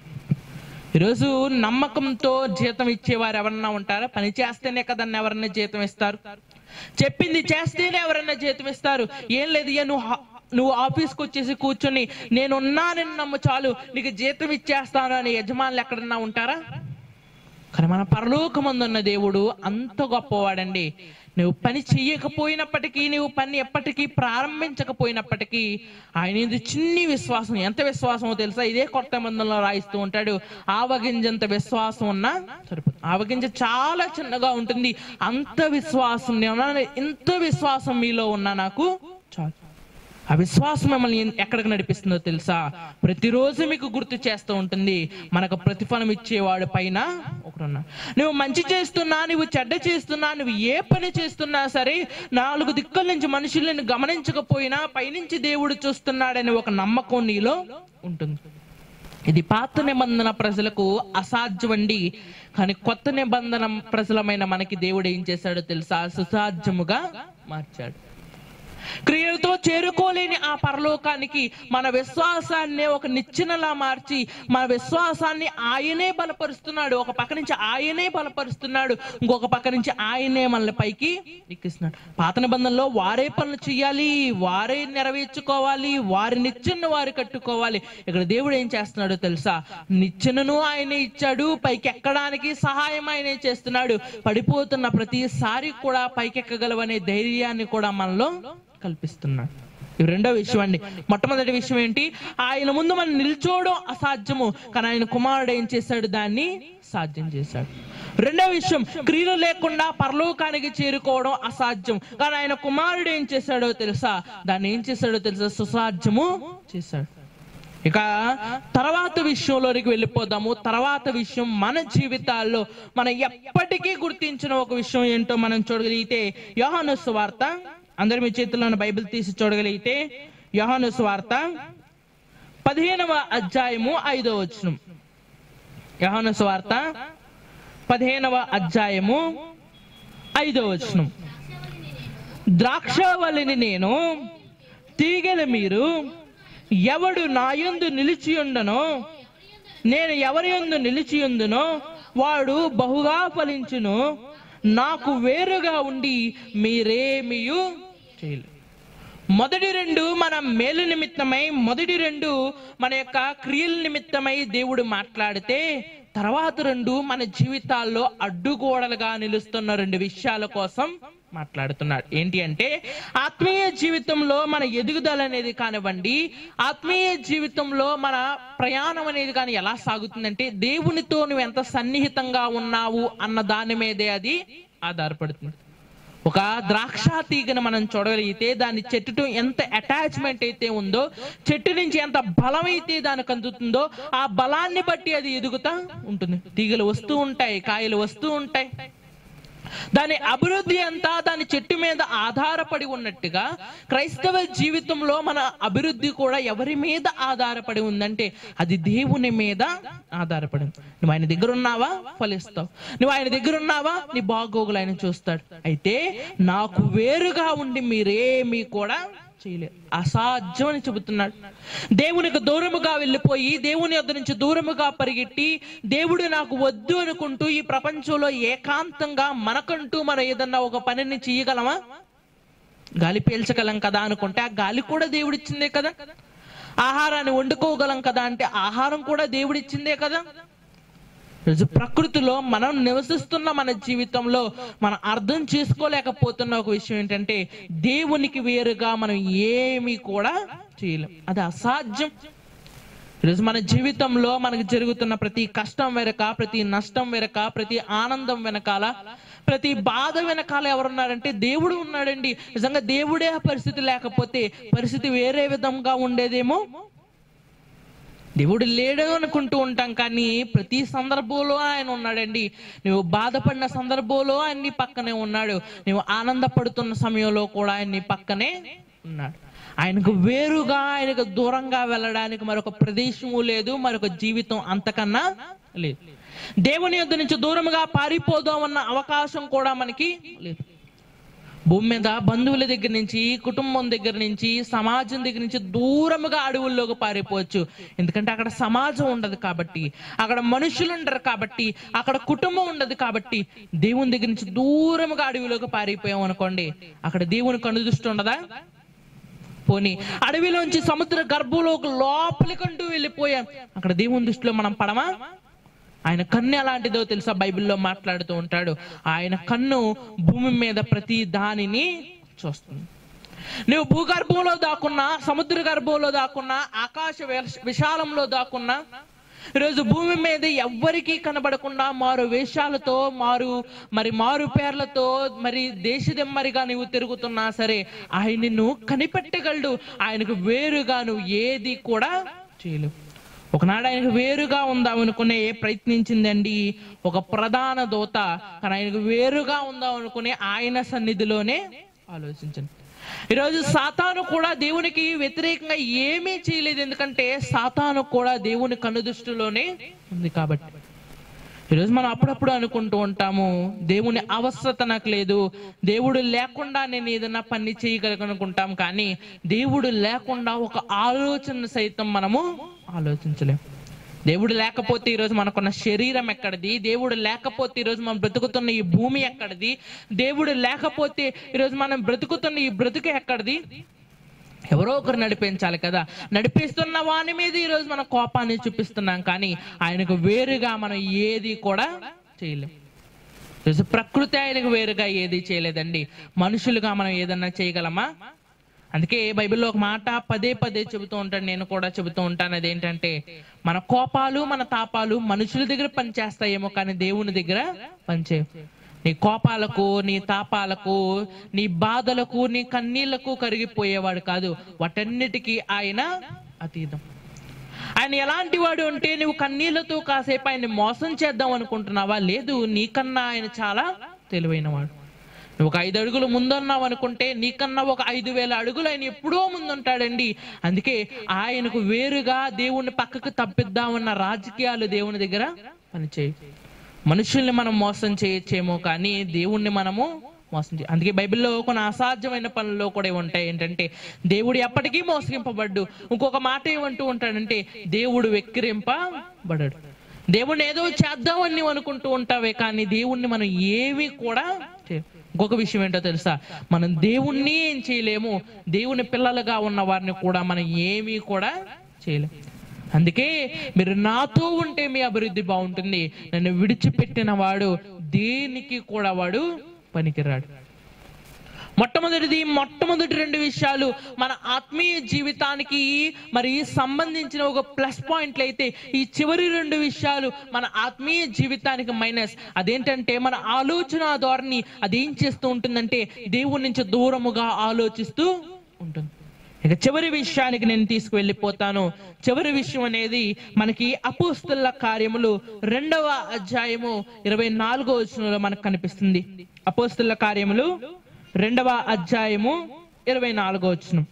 ఈరోజు నమ్మకంతో జీతం ఇచ్చేవారు ఎవరన్నా ఉంటారా పని చేస్తేనే కదన్నా ఎవరన్నా జీతం ఇస్తారు చెప్పింది చేస్తేనే ఎవరన్నా జీతం ఇస్తారు ఏం లేదు ఇయ్య నువ్వు హా- నువ్వు ఆఫీస్కి వచ్చేసి కూర్చొని నేను ఉన్నానని నమ్ము చాలు నీకు జీతం ఇచ్చేస్తాను అని యజమానులు ఎక్కడన్నా ఉంటారా కానీ మన పరలోకమందున్న దేవుడు అంత గొప్పవాడండి నువ్వు పని చెయ్యకపోయినప్పటికీ నువ్వు పని ఎప్పటికీ ప్రారంభించకపోయినప్పటికీ ఆయన ఇది చిన్ని విశ్వాసం ఎంత విశ్వాసమో తెలుసా ఇదే కొత్త మందంలో రాయిస్తూ ఉంటాడు ఆవగింజంత విశ్వాసం ఉన్నా సరిపోతుంది ఆవగింజ చాలా చిన్నగా ఉంటుంది అంత విశ్వాసం నేను ఇంత విశ్వాసం మీలో ఉన్నా నాకు చాలు ఆ విశ్వాసం మిమ్మల్ని ఎన్- ఎక్కడికి నడిపిస్తుందో తెలుసా ప్రతిరోజు మీకు గుర్తు చేస్తూ ఉంటుంది మనకు ప్రతిఫలం ఇచ్చేవాడు పైన ఒకడున్నా నువ్వు మంచి చేస్తున్నా నువ్వు చెడ్డ చేస్తున్నా నువ్వు ఏ పని చేస్తున్నా సరే నాలుగు దిక్కుల నుంచి మనుషులను గమనించకపోయినా పైనుంచి దేవుడు చూస్తున్నాడని ఒక నమ్మకం నీలో ఉంటుంది ఇది పాత నిబంధన ప్రజలకు అసాధ్యమండి కానీ కొత్త నిబంధన ప్రజలమైన మనకి దేవుడు ఏం చేశాడో తెలుసా సుసాధ్యముగా మార్చాడు క్రియలతో చేరుకోలేని ఆ పరలోకానికి మన విశ్వాసాన్ని ఒక నిచ్చెనలా మార్చి మన విశ్వాసాన్ని ఆయనే బలపరుస్తున్నాడు ఒక పక్క నుంచి ఆయనే బలపరుస్తున్నాడు ఇంకొక పక్క నుంచి ఆయనే మనల్ని పైకి ఎక్కిస్తున్నాడు పాత నిబంధనలో వారే పనులు చేయాలి వారే నెరవేర్చుకోవాలి వారి నిచ్చెను వారు కట్టుకోవాలి ఇక్కడ దేవుడు ఏం చేస్తున్నాడో తెలుసా నిచ్చెనను ఆయనే ఇచ్చాడు పైకి ఎక్కడానికి సహాయం ఆయనే చేస్తున్నాడు పడిపోతున్న ప్రతిసారి కూడా పైకెక్కగలవనే ధైర్యాన్ని కూడా మనలో కల్పిస్తున్నాడు ఇది రెండో విషయం అండి మొట్టమొదటి విషయం ఏంటి ఆయన ముందు మనం నిల్చోవడం అసాధ్యము కానీ ఆయన కుమారుడు ఏం చేశాడు దాన్ని సాధ్యం చేశాడు రెండో విషయం క్రియలు లేకుండా పరలోకానికి చేరుకోవడం అసాధ్యం కానీ ఆయన కుమారుడు ఏం చేశాడో తెలుసా దాన్ని ఏం చేశాడో తెలుసా సుసాధ్యము చేశాడు ఇక తర్వాత విషయంలోనికి వెళ్ళిపోదాము తర్వాత విషయం మన జీవితాల్లో మనం ఎప్పటికీ గుర్తించిన ఒక విషయం ఏంటో మనం చూడగలిగితే యోహాను సువార్త అందరి మీ చేతుల్లో ఉన్న బైబిల్ తీసి చూడగలిగితే యోహాను సువార్త పదిహేనవ అధ్యాయము ఐదో వచనం యోహాను సువార్త పదిహేనవ అధ్యాయము ఐదో వచనం ద్రాక్షవల్లిని నేను తీగల మీరు ఎవడు నాయందు నిలిచి ఉండనో నేను ఎవరి యందు నిలిచి ఉందునో వాడు బహుగా ఫలించును నాకు వేరుగా ఉండి మీరేమియు చేయలేదు మొదటి రెండు మన మేలు నిమిత్తమై మొదటి రెండు మన యొక్క క్రియల నిమిత్తమై దేవుడు మాట్లాడితే తర్వాత రెండు మన జీవితాల్లో అడ్డుగోడలుగా నిలుస్తున్న రెండు విషయాల కోసం మాట్లాడుతున్నాడు ఏంటి అంటే ఆత్మీయ జీవితంలో మన ఎదుగుదల అనేది కానివ్వండి ఆత్మీయ జీవితంలో మన ప్రయాణం అనేది కానీ ఎలా సాగుతుందంటే దేవునితో నువ్వు ఎంత సన్నిహితంగా ఉన్నావు అన్న దాని మీదే అది ఆధారపడుతుంది ఒక ద్రాక్ష తీగను మనం చూడగలిగితే దాని చెట్టుతో ఎంత అటాచ్మెంట్ అయితే ఉందో చెట్టు నుంచి ఎంత బలం అయితే దానికి అందుతుందో ఆ బలాన్ని బట్టి అది ఎదుగుతా ఉంటుంది తీగలు వస్తూ ఉంటాయి కాయలు వస్తూ ఉంటాయి దాని అభివృద్ధి అంతా దాని చెట్టు మీద ఆధారపడి ఉన్నట్టుగా క్రైస్తవ జీవితంలో మన అభివృద్ధి కూడా ఎవరి మీద ఆధారపడి ఉందంటే అది దేవుని మీద ఆధారపడి ఉంది నువ్వు ఆయన దగ్గర ఉన్నావా ఫలిస్తావు నువ్వు ఆయన దగ్గర ఉన్నావా నీ బాగోగులు ఆయన చూస్తాడు అయితే నాకు వేరుగా ఉండి మీరేమీ కూడా చేయలేదు అసాధ్యం అని చెబుతున్నాడు దేవునికి దూరముగా వెళ్ళిపోయి దేవుని వద్ద నుంచి దూరముగా పరిగెట్టి దేవుడు నాకు వద్దు అనుకుంటూ ఈ ప్రపంచంలో ఏకాంతంగా మనకంటూ మనం ఏదన్నా ఒక పనిని చేయగలమా గాలి పీల్చగలం కదా అనుకుంటే ఆ గాలి కూడా దేవుడిచ్చిందే కదా ఆహారాన్ని వండుకోగలం కదా అంటే ఆహారం కూడా దేవుడిచ్చిందే కదా ఈరోజు ప్రకృతిలో మనం నివసిస్తున్న మన జీవితంలో మనం అర్థం చేసుకోలేకపోతున్న ఒక విషయం ఏంటంటే దేవునికి వేరుగా మనం ఏమీ కూడా చేయలేం అది అసాధ్యం ఈరోజు మన జీవితంలో మనకు జరుగుతున్న ప్రతి కష్టం వెనక ప్రతి నష్టం వెనక ప్రతి ఆనందం వెనకాల ప్రతి బాధ వెనకాల ఎవరున్నారంటే దేవుడు ఉన్నాడండి నిజంగా దేవుడే ఆ పరిస్థితి లేకపోతే పరిస్థితి వేరే విధంగా ఉండేదేమో దేవుడు లేడు అనుకుంటూ ఉంటాం కానీ ప్రతి సందర్భంలో ఆయన ఉన్నాడండి నువ్వు బాధపడిన సందర్భంలో ఆయన నీ పక్కనే ఉన్నాడు నువ్వు ఆనందపడుతున్న సమయంలో కూడా ఆయన నీ పక్కనే ఉన్నాడు ఆయనకు వేరుగా ఆయనకు దూరంగా వెళ్ళడానికి మరొక ప్రదేశము లేదు మరొక జీవితం అంతకన్నా లేదు దేవుని యొద్ద నుంచి దూరముగా పారిపోదామన్న అవకాశం కూడా మనకి లేదు భూమి మీద బంధువుల దగ్గర నుంచి కుటుంబం దగ్గర నుంచి సమాజం దగ్గర నుంచి దూరముగా అడవుల్లోకి పారిపోవచ్చు ఎందుకంటే అక్కడ సమాజం ఉండదు కాబట్టి అక్కడ మనుషులు ఉండరు కాబట్టి అక్కడ కుటుంబం ఉండదు కాబట్టి దేవుని దగ్గర నుంచి దూరముగా అడవిలోకి పారిపోయాం అనుకోండి అక్కడ దేవుని కనుదృష్టి ఉండదా పోనీ అడవిలోంచి సముద్ర గర్భంలోకి లోపలికంటూ వెళ్ళిపోయాం అక్కడ దేవుని దృష్టిలో మనం పడమా ఆయన కన్ను ఎలాంటిదో తెలుసా బైబిల్లో మాట్లాడుతూ ఉంటాడు ఆయన కన్ను భూమి మీద ప్రతి దానిని చూస్తుంది నువ్వు భూగర్భంలో దాక్కున్నా సముద్ర గర్భంలో దాక్కున్నా ఆకాశ విశ- విశాలంలో దాక్కున్నా ఈరోజు భూమి మీద ఎవ్వరికీ కనబడకుండా మారు వేషాలతో మారు మరి మారు పేర్లతో మరి దేశదెమ్మరిగా నువ్వు తిరుగుతున్నా సరే ఆయన నిన్ను కనిపెట్టగలడు ఆయనకు వేరుగా నువ్వు ఏది కూడా చేయలేవు ఒకనాడు ఆయనకు వేరుగా ఉందాం అనుకునే ప్రయత్నించిందండి ఒక ప్రధాన దోత కానీ ఆయనకు వేరుగా ఉందాం అనుకునే ఆయన సన్నిధిలోనే ఆలోచించండి ఈరోజు సాతాను కూడా దేవునికి వ్యతిరేకంగా ఏమీ చేయలేదు ఎందుకంటే సాతాను కూడా దేవుని కనుదృష్టిలోనే ఉంది కాబట్టి ఈరోజు మనం అప్పుడప్పుడు అనుకుంటూ ఉంటాము దేవుని అవసరత నాకు లేదు దేవుడు లేకుండా నేను ఏదైనా పని చేయగలను అనుకుంటాం కానీ దేవుడు లేకుండా ఒక ఆలోచన సైతం మనము ఆలోచించలేము దేవుడు లేకపోతే ఈరోజు మనకున్న శరీరం ఎక్కడిది దేవుడు లేకపోతే ఈరోజు మనం బ్రతుకుతున్న ఈ భూమి ఎక్కడిది దేవుడు లేకపోతే ఈరోజు మనం బ్రతుకుతున్న ఈ బ్రతుకు ఎక్కడిది ఎవరో ఒకరు నడిపించాలి కదా నడిపిస్తున్న వాని మీద ఈరోజు మన కోపాన్ని చూపిస్తున్నాం కానీ ఆయనకు వేరుగా మనం ఏది కూడా చేయలేం ఈరోజు ప్రకృతి ఆయనకు వేరుగా ఏది చేయలేదండి మనుషులుగా మనం ఏదన్నా చేయగలమా అందుకే బైబిల్లో ఒక మాట పదే పదే చెబుతూ ఉంటాను నేను కూడా చెబుతూ ఉంటాను అదేంటంటే మన కోపాలు మన తాపాలు మనుషుల దగ్గర పనిచేస్తాయేమో కానీ దేవుని దగ్గర పనిచేయవు నీ కోపాలకు నీ తాపాలకు నీ బాధలకు నీ కన్నీళ్లకు కరిగిపోయేవాడు కాదు వాటన్నిటికీ ఆయన అతీతం ఆయన ఎలాంటి వాడు అంటే నువ్వు కన్నీళ్లతో కాసేపు ఆయన మోసం చేద్దాం అనుకుంటున్నావా లేదు నీకన్నా ఆయన చాలా తెలివైన వాడు నువ్వు ఒక ఐదు అడుగులు ముందున్నావు అనుకుంటే నీకన్నా ఒక ఐదు వేల అడుగులు ఆయన ఎప్పుడో ముందుంటాడండి అందుకే ఆయనకు వేరుగా దేవుణ్ణి పక్కకు తప్పిద్దామన్న రాజకీయాలు దేవుని దగ్గర పనిచేయి మనుషుల్ని మనం మోసం చేయొచ్చేమో కానీ దేవుణ్ణి మనము మోసం చేయ అందుకే బైబిల్లో కొన్ని అసాధ్యమైన పనుల్లో కూడా ఉంటాయి ఏంటంటే దేవుడు ఎప్పటికీ మోసగింపబడ్డు ఇంకొక మాట ఏమంటూ ఉంటాడంటే దేవుడు వెక్కిరింపబడడు దేవుణ్ణి ఏదో చేద్దామని నీవు అనుకుంటూ ఉంటావే కానీ దేవుణ్ణి మనం ఏమీ కూడా చేయం. ఇంకొక విషయం ఏంటో తెలుసా మనం దేవుణ్ణి ఏం చేయలేము దేవుని పిల్లలుగా ఉన్న వారిని కూడా మనం ఏమీ కూడా చేయలేము అందుకే మీరు నాతో ఉంటే మీ అభివృద్ధి బాగుంటుంది నన్ను విడిచిపెట్టిన వాడు దేనికి కూడా వాడు పనికిరాడు మొట్టమొదటిది మొట్టమొదటి రెండు విషయాలు మన ఆత్మీయ జీవితానికి మరి సంబంధించిన ఒక ప్లస్ పాయింట్లు అయితే ఈ చివరి రెండు విషయాలు మన ఆత్మీయ జీవితానికి మైనస్ అదేంటంటే మన ఆలోచన ధోరణి అదేం చేస్తూ ఉంటుందంటే దేవుడి నుంచి దూరముగా ఆలోచిస్తూ ఉంటుంది ఇక చివరి విషయానికి నేను తీసుకువెళ్ళిపోతాను చివరి విషయం అనేది మనకి అపోస్తుల కార్యములు రెండవ అధ్యాయము ఇరవై నాలుగో వచనంలో మనకు కనిపిస్తుంది అపోస్తుల కార్యములు రెండవ అధ్యాయము ఇరవై నాలుగో వచనం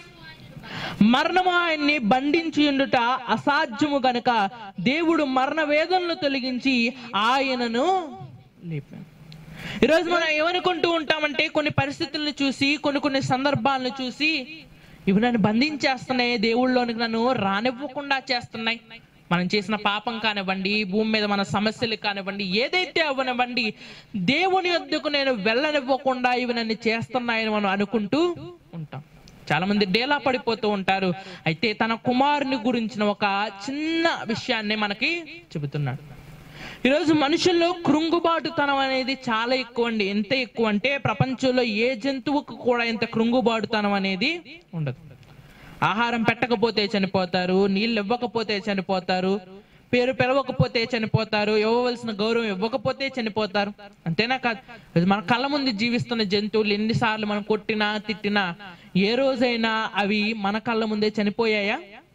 మరణము ఆయన్ని బంధించి ఉండుట అసాధ్యము గనుక దేవుడు మరణ వేదనలు తొలగించి ఆయనను లేపాను ఈరోజు మనం ఏమనుకుంటూ ఉంటామంటే కొన్ని పరిస్థితులను చూసి కొన్ని కొన్ని సందర్భాలను చూసి ఇవి నన్ను బంధించేస్తున్నాయి దేవుళ్ళలోనికి నన్ను రానివ్వకుండా చేస్తున్నాయి మనం చేసిన పాపం కానివ్వండి భూమి మీద మన సమస్యలు కానివ్వండి ఏదైతే అవ్వనివ్వండి దేవుని వద్దకు నేను వెళ్ళనివ్వకుండా ఇవి నన్ను చేస్తున్నాయని మనం అనుకుంటూ ఉంటాం చాలా మంది డేలా పడిపోతూ ఉంటారు అయితే తన కుమారుని గురించిన ఒక చిన్న విషయాన్ని మనకి చెబుతున్నాడు ఈరోజు మనుషుల్లో కృంగుబాటుతనం అనేది చాలా ఎక్కువ అండి ఎంత ఎక్కువ అంటే ప్రపంచంలో ఏ జంతువుకు కూడా ఇంత కృంగుబాటుతనం అనేది ఉండదు ఆహారం పెట్టకపోతే చనిపోతారు నీళ్ళు ఇవ్వకపోతే చనిపోతారు పేరు పిలవకపోతే చనిపోతారు ఇవ్వవలసిన గౌరవం ఇవ్వకపోతే చనిపోతారు అంతేనా కాదు ఇది మన కళ్ళ ముందు జీవిస్తున్న జంతువులు ఎన్నిసార్లు మనం కొట్టినా తిట్టినా ఏ రోజైనా అవి మన కళ్ళ ముందే చనిపోయాయా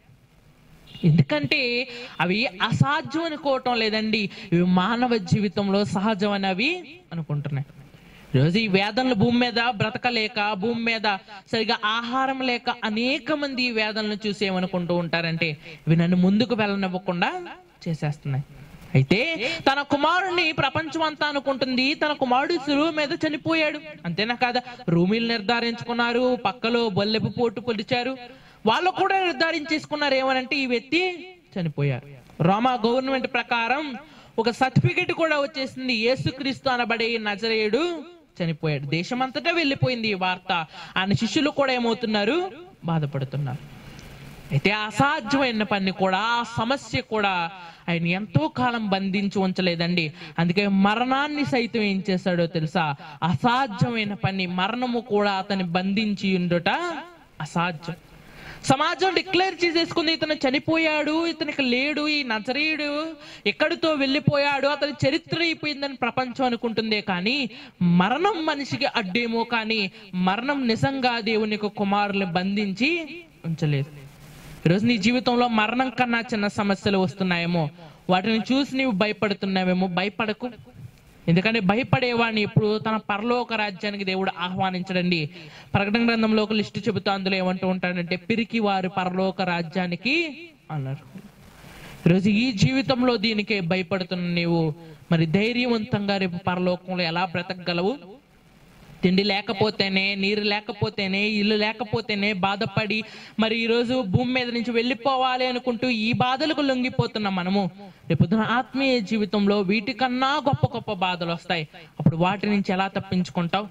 ఎందుకంటే అవి అసాధ్యం అనుకోవటం లేదండి ఇవి మానవ జీవితంలో సహజం అని అవి అనుకుంటున్నాయి ఈరోజు ఈ వేదనలు భూమి మీద బ్రతకలేక భూమి మీద సరిగా ఆహారం లేక అనేక మంది ఈ వేదనలు చూసి ఏమనుకుంటూ ఉంటారంటే ఇవి నన్ను ముందుకు వెళ్ళనివ్వకుండా చేసేస్తున్నాయి అయితే తన కుమారుణ్ణి ప్రపంచం అంతా అనుకుంటుంది తన కుమారుడు సులువు మీద చనిపోయాడు అంతేనా కాదా రూమీలు నిర్ధారించుకున్నారు పక్కలో బల్లెపు పోటు పొలిచారు వాళ్ళు కూడా నిర్ధారించేసుకున్నారు ఏమనంటే ఈ వ్యక్తి చనిపోయారు రోమా గవర్నమెంట్ ప్రకారం ఒక సర్టిఫికెట్ కూడా వచ్చేసింది యేసుక్రీస్తు అనబడే ఈ నజరేయుడు చనిపోయాడు దేశమంతటా వెళ్ళిపోయింది ఈ వార్త ఆయన శిష్యులు కూడా ఏమవుతున్నారు బాధపడుతున్నారు అయితే ఆ అసాధ్యమైన పని కూడా ఆ సమస్య కూడా ఆయన ఎంతో కాలం బంధించి ఉంచలేదండి అందుకే మరణాన్ని సైతం ఏం చేశాడో తెలుసా అసాధ్యమైన పని మరణము కూడా అతన్ని బంధించి ఉండుట అసాధ్యం సమాజం డిక్లేర్ చేసేసుకుంది ఇతను చనిపోయాడు ఇతనికి లేడు ఈ నజరీయుడు ఎక్కడితో వెళ్ళిపోయాడు అతని చరిత్ర అయిపోయిందని ప్రపంచం అనుకుంటుందే కానీ మరణం మనిషికి అడ్డేమో కానీ మరణం నిజంగా దేవుని యొక్క కుమారుని బంధించి ఉంచలేదు ఈరోజు నీ జీవితంలో మరణం కన్నా చిన్న సమస్యలు వస్తున్నాయేమో వాటిని చూసి నీవు భయపడుతున్నావేమో భయపడకు ఎందుకంటే భయపడేవాడిని ఇప్పుడు తన పరలోక రాజ్యానికి దేవుడు ఆహ్వానించడండి ప్రకటన గ్రంథంలో ఒక లిస్టు చెబుతూ అందులో ఏమంటూ ఉంటాడంటే పిరికి వారు పరలోక రాజ్యానికి అన్నారు ఈరోజు ఈ జీవితంలో దీనికే భయపడుతున్న నీవు మరి ధైర్యవంతంగా రేపు పరలోకంలో ఎలా బ్రతకగలవు తిండి లేకపోతేనే నీరు లేకపోతేనే ఇల్లు లేకపోతేనే బాధపడి మరి ఈరోజు భూమి మీద నుంచి వెళ్ళిపోవాలి అనుకుంటూ ఈ బాధలకు లొంగిపోతున్న మనము రేపు ఆత్మీయ జీవితంలో వీటికన్నా గొప్ప గొప్ప బాధలు వస్తాయి అప్పుడు వాటి నుంచి ఎలా తప్పించుకుంటావు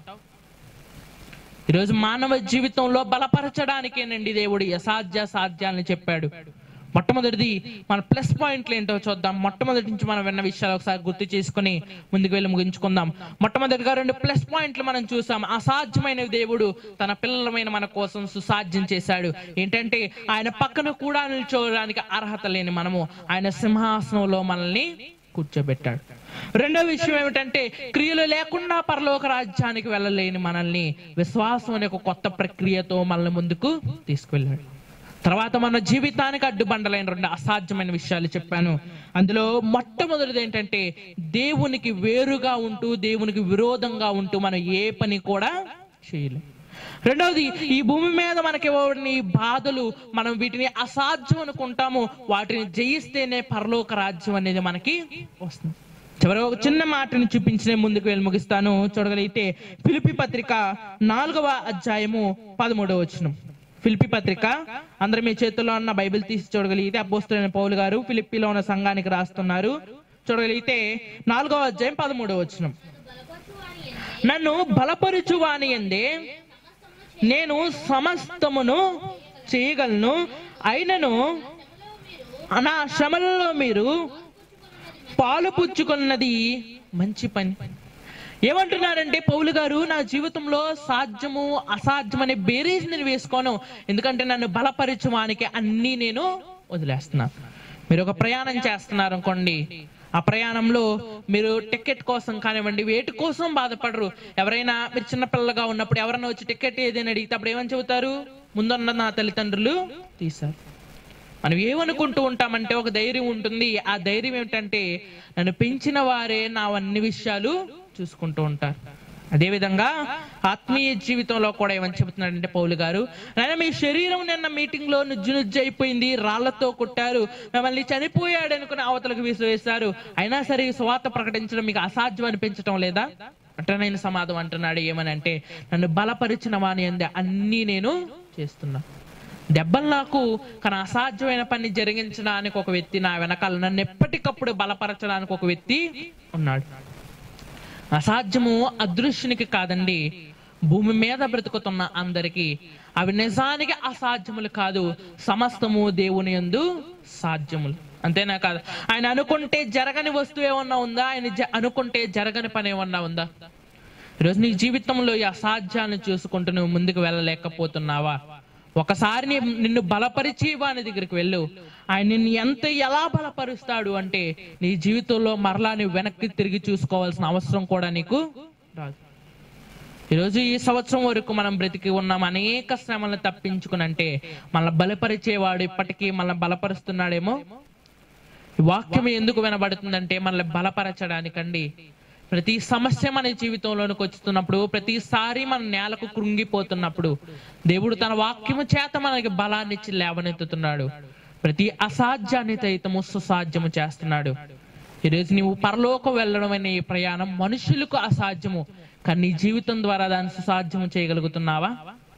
ఈరోజు మానవ జీవితంలో బలపరచడానికేనండి దేవుడు అసాధ్య సాధ్యాలని చెప్పాడు మొట్టమొదటిది మన ప్లస్ పాయింట్లు ఏంటో చూద్దాం మొట్టమొదటి నుంచి మనం విన్న విషయాలు ఒకసారి గుర్తు చేసుకుని ముందుకు వెళ్ళి ముగించుకుందాం మొట్టమొదటిగా రెండు ప్లస్ పాయింట్లు మనం చూసాం అసాధ్యమైన దేవుడు తన పిల్లలమైన మన కోసం సుసాధ్యం చేశాడు ఏంటంటే ఆయన పక్కన కూడా నిల్చోవడానికి అర్హత లేని మనము ఆయన సింహాసనంలో మనల్ని కూర్చోబెట్టాడు రెండో విషయం ఏమిటంటే క్రియలు లేకుండా పరలోక రాజ్యానికి వెళ్ళలేని మనల్ని విశ్వాసం అనే ఒక కొత్త ప్రక్రియతో మనల్ని ముందుకు తీసుకువెళ్ళాడు తర్వాత మన జీవితానికి అడ్డుబండలైన రెండు అసాధ్యమైన విషయాలు చెప్పాను అందులో మొట్టమొదటిది ఏంటంటే దేవునికి వేరుగా ఉంటూ దేవునికి విరోధంగా ఉంటూ మనం ఏ పని కూడా చేయలేం రెండవది ఈ భూమి మీద మనకి ఇవ్వబడిన ఈ బాధలు మనం వీటిని అసాధ్యం అనుకుంటాము వాటిని జయిస్తేనే పరలోక రాజ్యం అనేది మనకి వస్తుంది చివరి ఒక చిన్న మాటని చూపించిన ముందుకు వెళ్ళి ముగిస్తాను చూడగలిగితే ఫిలిపి పత్రిక నాలుగవ అధ్యాయము పదమూడవ వచనం ఫిలిపి పత్రిక అందరు మీ చేతుల్లో ఉన్న బైబిల్ తీసి చూడగలిగితే అపోస్తులైన పౌలు గారు ఫిలిప్పిలో ఉన్న సంఘానికి రాస్తున్నారు చూడగలిగితే నాలుగవ అధ్యాయం పదమూడవ వచనం నన్ను బలపరుచు వాని ఎందే నేను సమస్తమును చేయగలను అయినను నా శ్రమలలో మీరు పాలు పుచ్చుకున్నది మంచి పని ఏమంటున్నారంటే పౌలు గారు నా జీవితంలో సాధ్యము అసాధ్యం అనే బేరీజ్ నేను వేసుకోను ఎందుకంటే నన్ను బలపరచువానికి అన్నీ నేను వదిలేస్తున్నాను మీరు ఒక ప్రయాణం చేస్తున్నారు అనుకోండి ఆ ప్రయాణంలో మీరు టికెట్ కోసం కానివ్వండి వేటి కోసం బాధపడరు ఎవరైనా మీరు చిన్నపిల్లగా ఉన్నప్పుడు ఎవరైనా వచ్చి టికెట్ ఏదైనా అడిగితే అప్పుడు ఏమని చెబుతారు ముందున్న నా తల్లిదండ్రులు తీశారు మనం ఏమనుకుంటూ ఉంటామంటే ఒక ధైర్యం ఉంటుంది ఆ ధైర్యం ఏమిటంటే నన్ను పెంచిన వారే నా అన్ని విషయాలు చూసుకుంటూ ఉంటారు అదేవిధంగా ఆత్మీయ జీవితంలో కూడా ఏమని చెబుతున్నాడంటే పౌలు గారు నాయన మీ శరీరం నిన్న మీటింగ్ లో నుజ్జు నుజ్జు అయిపోయింది రాళ్లతో కొట్టారు మిమ్మల్ని చనిపోయాడు అనుకుని అవతలకు విసివేశారు అయినా సరే ఈ సువార్త ప్రకటించడం మీకు అసాధ్యం అనిపించడం లేదా అంటనైన సమాధం అంటున్నాడు ఏమని అంటే నన్ను బలపరిచిన వాని అంది అన్నీ నేను చేస్తున్నా దెబ్బలు నాకు కానీ అసాధ్యమైన పని జరిగించడానికి ఒక వ్యక్తి నా వెనకాల నన్ను ఎప్పటికప్పుడు బలపరచడానికి ఒక వ్యక్తి ఉన్నాడు అసాధ్యము అదృశ్యునికి కాదండి భూమి మీద బ్రతుకుతున్న అందరికి అవి నిజానికి అసాధ్యములు కాదు సమస్తము దేవుని యందు సాధ్యములు అంతేనా కాదు ఆయన అనుకుంటే జరగని వస్తువు ఏమన్నా ఉందా ఆయన జ- అనుకుంటే జరగని పని ఏమన్నా ఉందా ఈరోజు నీ జీవితంలో ఈ అసాధ్యాన్ని చూసుకుంటూ నువ్వు ముందుకు వెళ్ళలేకపోతున్నావా ఒకసారి నీ- నిన్ను బలపరిచి వాని దగ్గరికి వెళ్ళు ఆయన నిన్ను ఎంత ఎలా బలపరుస్తాడు అంటే నీ జీవితంలో మరలా నువ్వు వెనక్కి తిరిగి చూసుకోవాల్సిన అవసరం కూడా నీకు రాదు ఈరోజు ఈ సంవత్సరం వరకు మనం బ్రతికి ఉన్నాం అనేక శ్రమలను తప్పించుకుని అంటే మన బలపరిచేవాడు ఇప్పటికీ మన బలపరుస్తున్నాడేమో ఈ వాక్యం ఎందుకు వినబడుతుందంటే మనల్ని బలపరచడానికండి ప్రతి సమస్య మన జీవితంలోనికి వచ్చుతున్నప్పుడు ప్రతిసారి మన నేలకు కృంగిపోతున్నప్పుడు దేవుడు తన వాక్యము చేత మనకి బలాన్ని ఇచ్చి లేవనెత్తుతున్నాడు ప్రతి అసాధ్యాన్ని సైతము సుసాధ్యము చేస్తున్నాడు ఈరోజు నీవు పరలోకం వెళ్ళడం అనే ఈ ప్రయాణం మనుషులకు అసాధ్యము కానీ నీ జీవితం ద్వారా దాన్ని సుసాధ్యము చేయగలుగుతున్నావా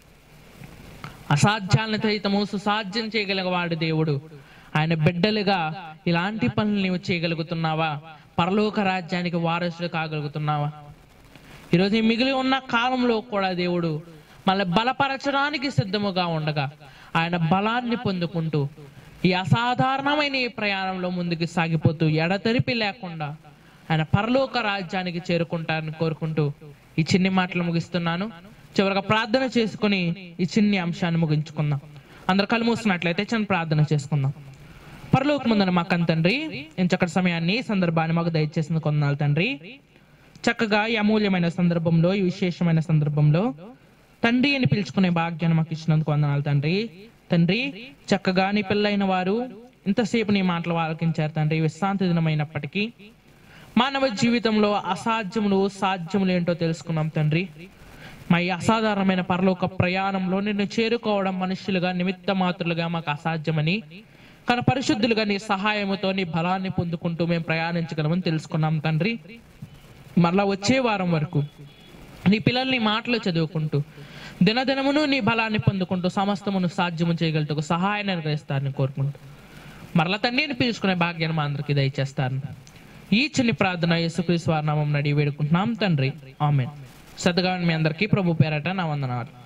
అసాధ్యాలను సైతము సుసాధ్యం చేయగలిగవాడు దేవుడు ఆయన బిడ్డలుగా ఇలాంటి పనులు నీవు చేయగలుగుతున్నావా పరలోక రాజ్యానికి వారసుడు కాగలుగుతున్నావా ఈరోజు ఈ మిగిలి ఉన్న కాలంలో కూడా దేవుడు మళ్ళీ బలపరచడానికి సిద్ధముగా ఉండగా ఆయన బలాన్ని పొందుకుంటూ ఈ అసాధారణమైన ఈ ప్రయాణంలో ముందుకు సాగిపోతూ ఎడతెరిపి లేకుండా ఆయన పరలోక రాజ్యానికి చేరుకుంటారని కోరుకుంటూ ఈ చిన్ని మాటలు ముగిస్తున్నాను చివరిగా ప్రార్థన చేసుకుని ఈ చిన్ని అంశాన్ని ముగించుకుందాం అందరు కళ్ళు మూసినట్లయితే చిన్న ప్రార్థన చేసుకుందాం పరలోక ముందర మాకన్ తండ్రి ఇంచక్కటి సమయాన్ని ఈ సందర్భాన్ని మాకు దయచేసిన కొందనాలు తండ్రి చక్కగా ఈ అమూల్యమైన సందర్భంలో ఈ విశేషమైన సందర్భంలో తండ్రి అని పిలుచుకునే భాగ్యాన్ని మాకు ఇచ్చినందుకు వందనాలు తండ్రి తండ్రి చక్కగా నీ పిల్లైన వారు ఇంతసేపు నీ మాటలు ఆలకించారు తండ్రి విశ్రాంతి దినమైనప్పటికీ మానవ జీవితంలో అసాధ్యములు సాధ్యములు ఏంటో తెలుసుకున్నాం తండ్రి మా ఈ అసాధారణమైన పరలోక ప్రయాణంలో నిన్ను చేరుకోవడం మనుషులుగా నిమిత్త మాత్రులుగా మాకు అసాధ్యమని కానీ పరిశుద్ధులుగా నీ సహాయముతో నీ బలాన్ని పొందుకుంటూ మేము ప్రయాణించగలమని తెలుసుకున్నాం తండ్రి మరలా వచ్చే వారం వరకు నీ పిల్లల్ని మాటలు చదువుకుంటూ దినదినమును నీ బలాన్ని పొందుకుంటూ సమస్తమును సాధ్యము చేయగలుగుటకు సహాయాన్ని అనుగ్రహిస్తారని కోరుకుంటూ మరలా తండ్రిని పిలుచుకునే భాగ్యాన్ని మా అందరికీ దయచేస్తారని ఈ చిన్ని ప్రార్థన యేసుక్రీస్తు వారి నామం నడి వేడుకుంటున్నాం తండ్రి ఆమె సతగా మీ అందరికీ ప్రభు పేరట నా వందనాలు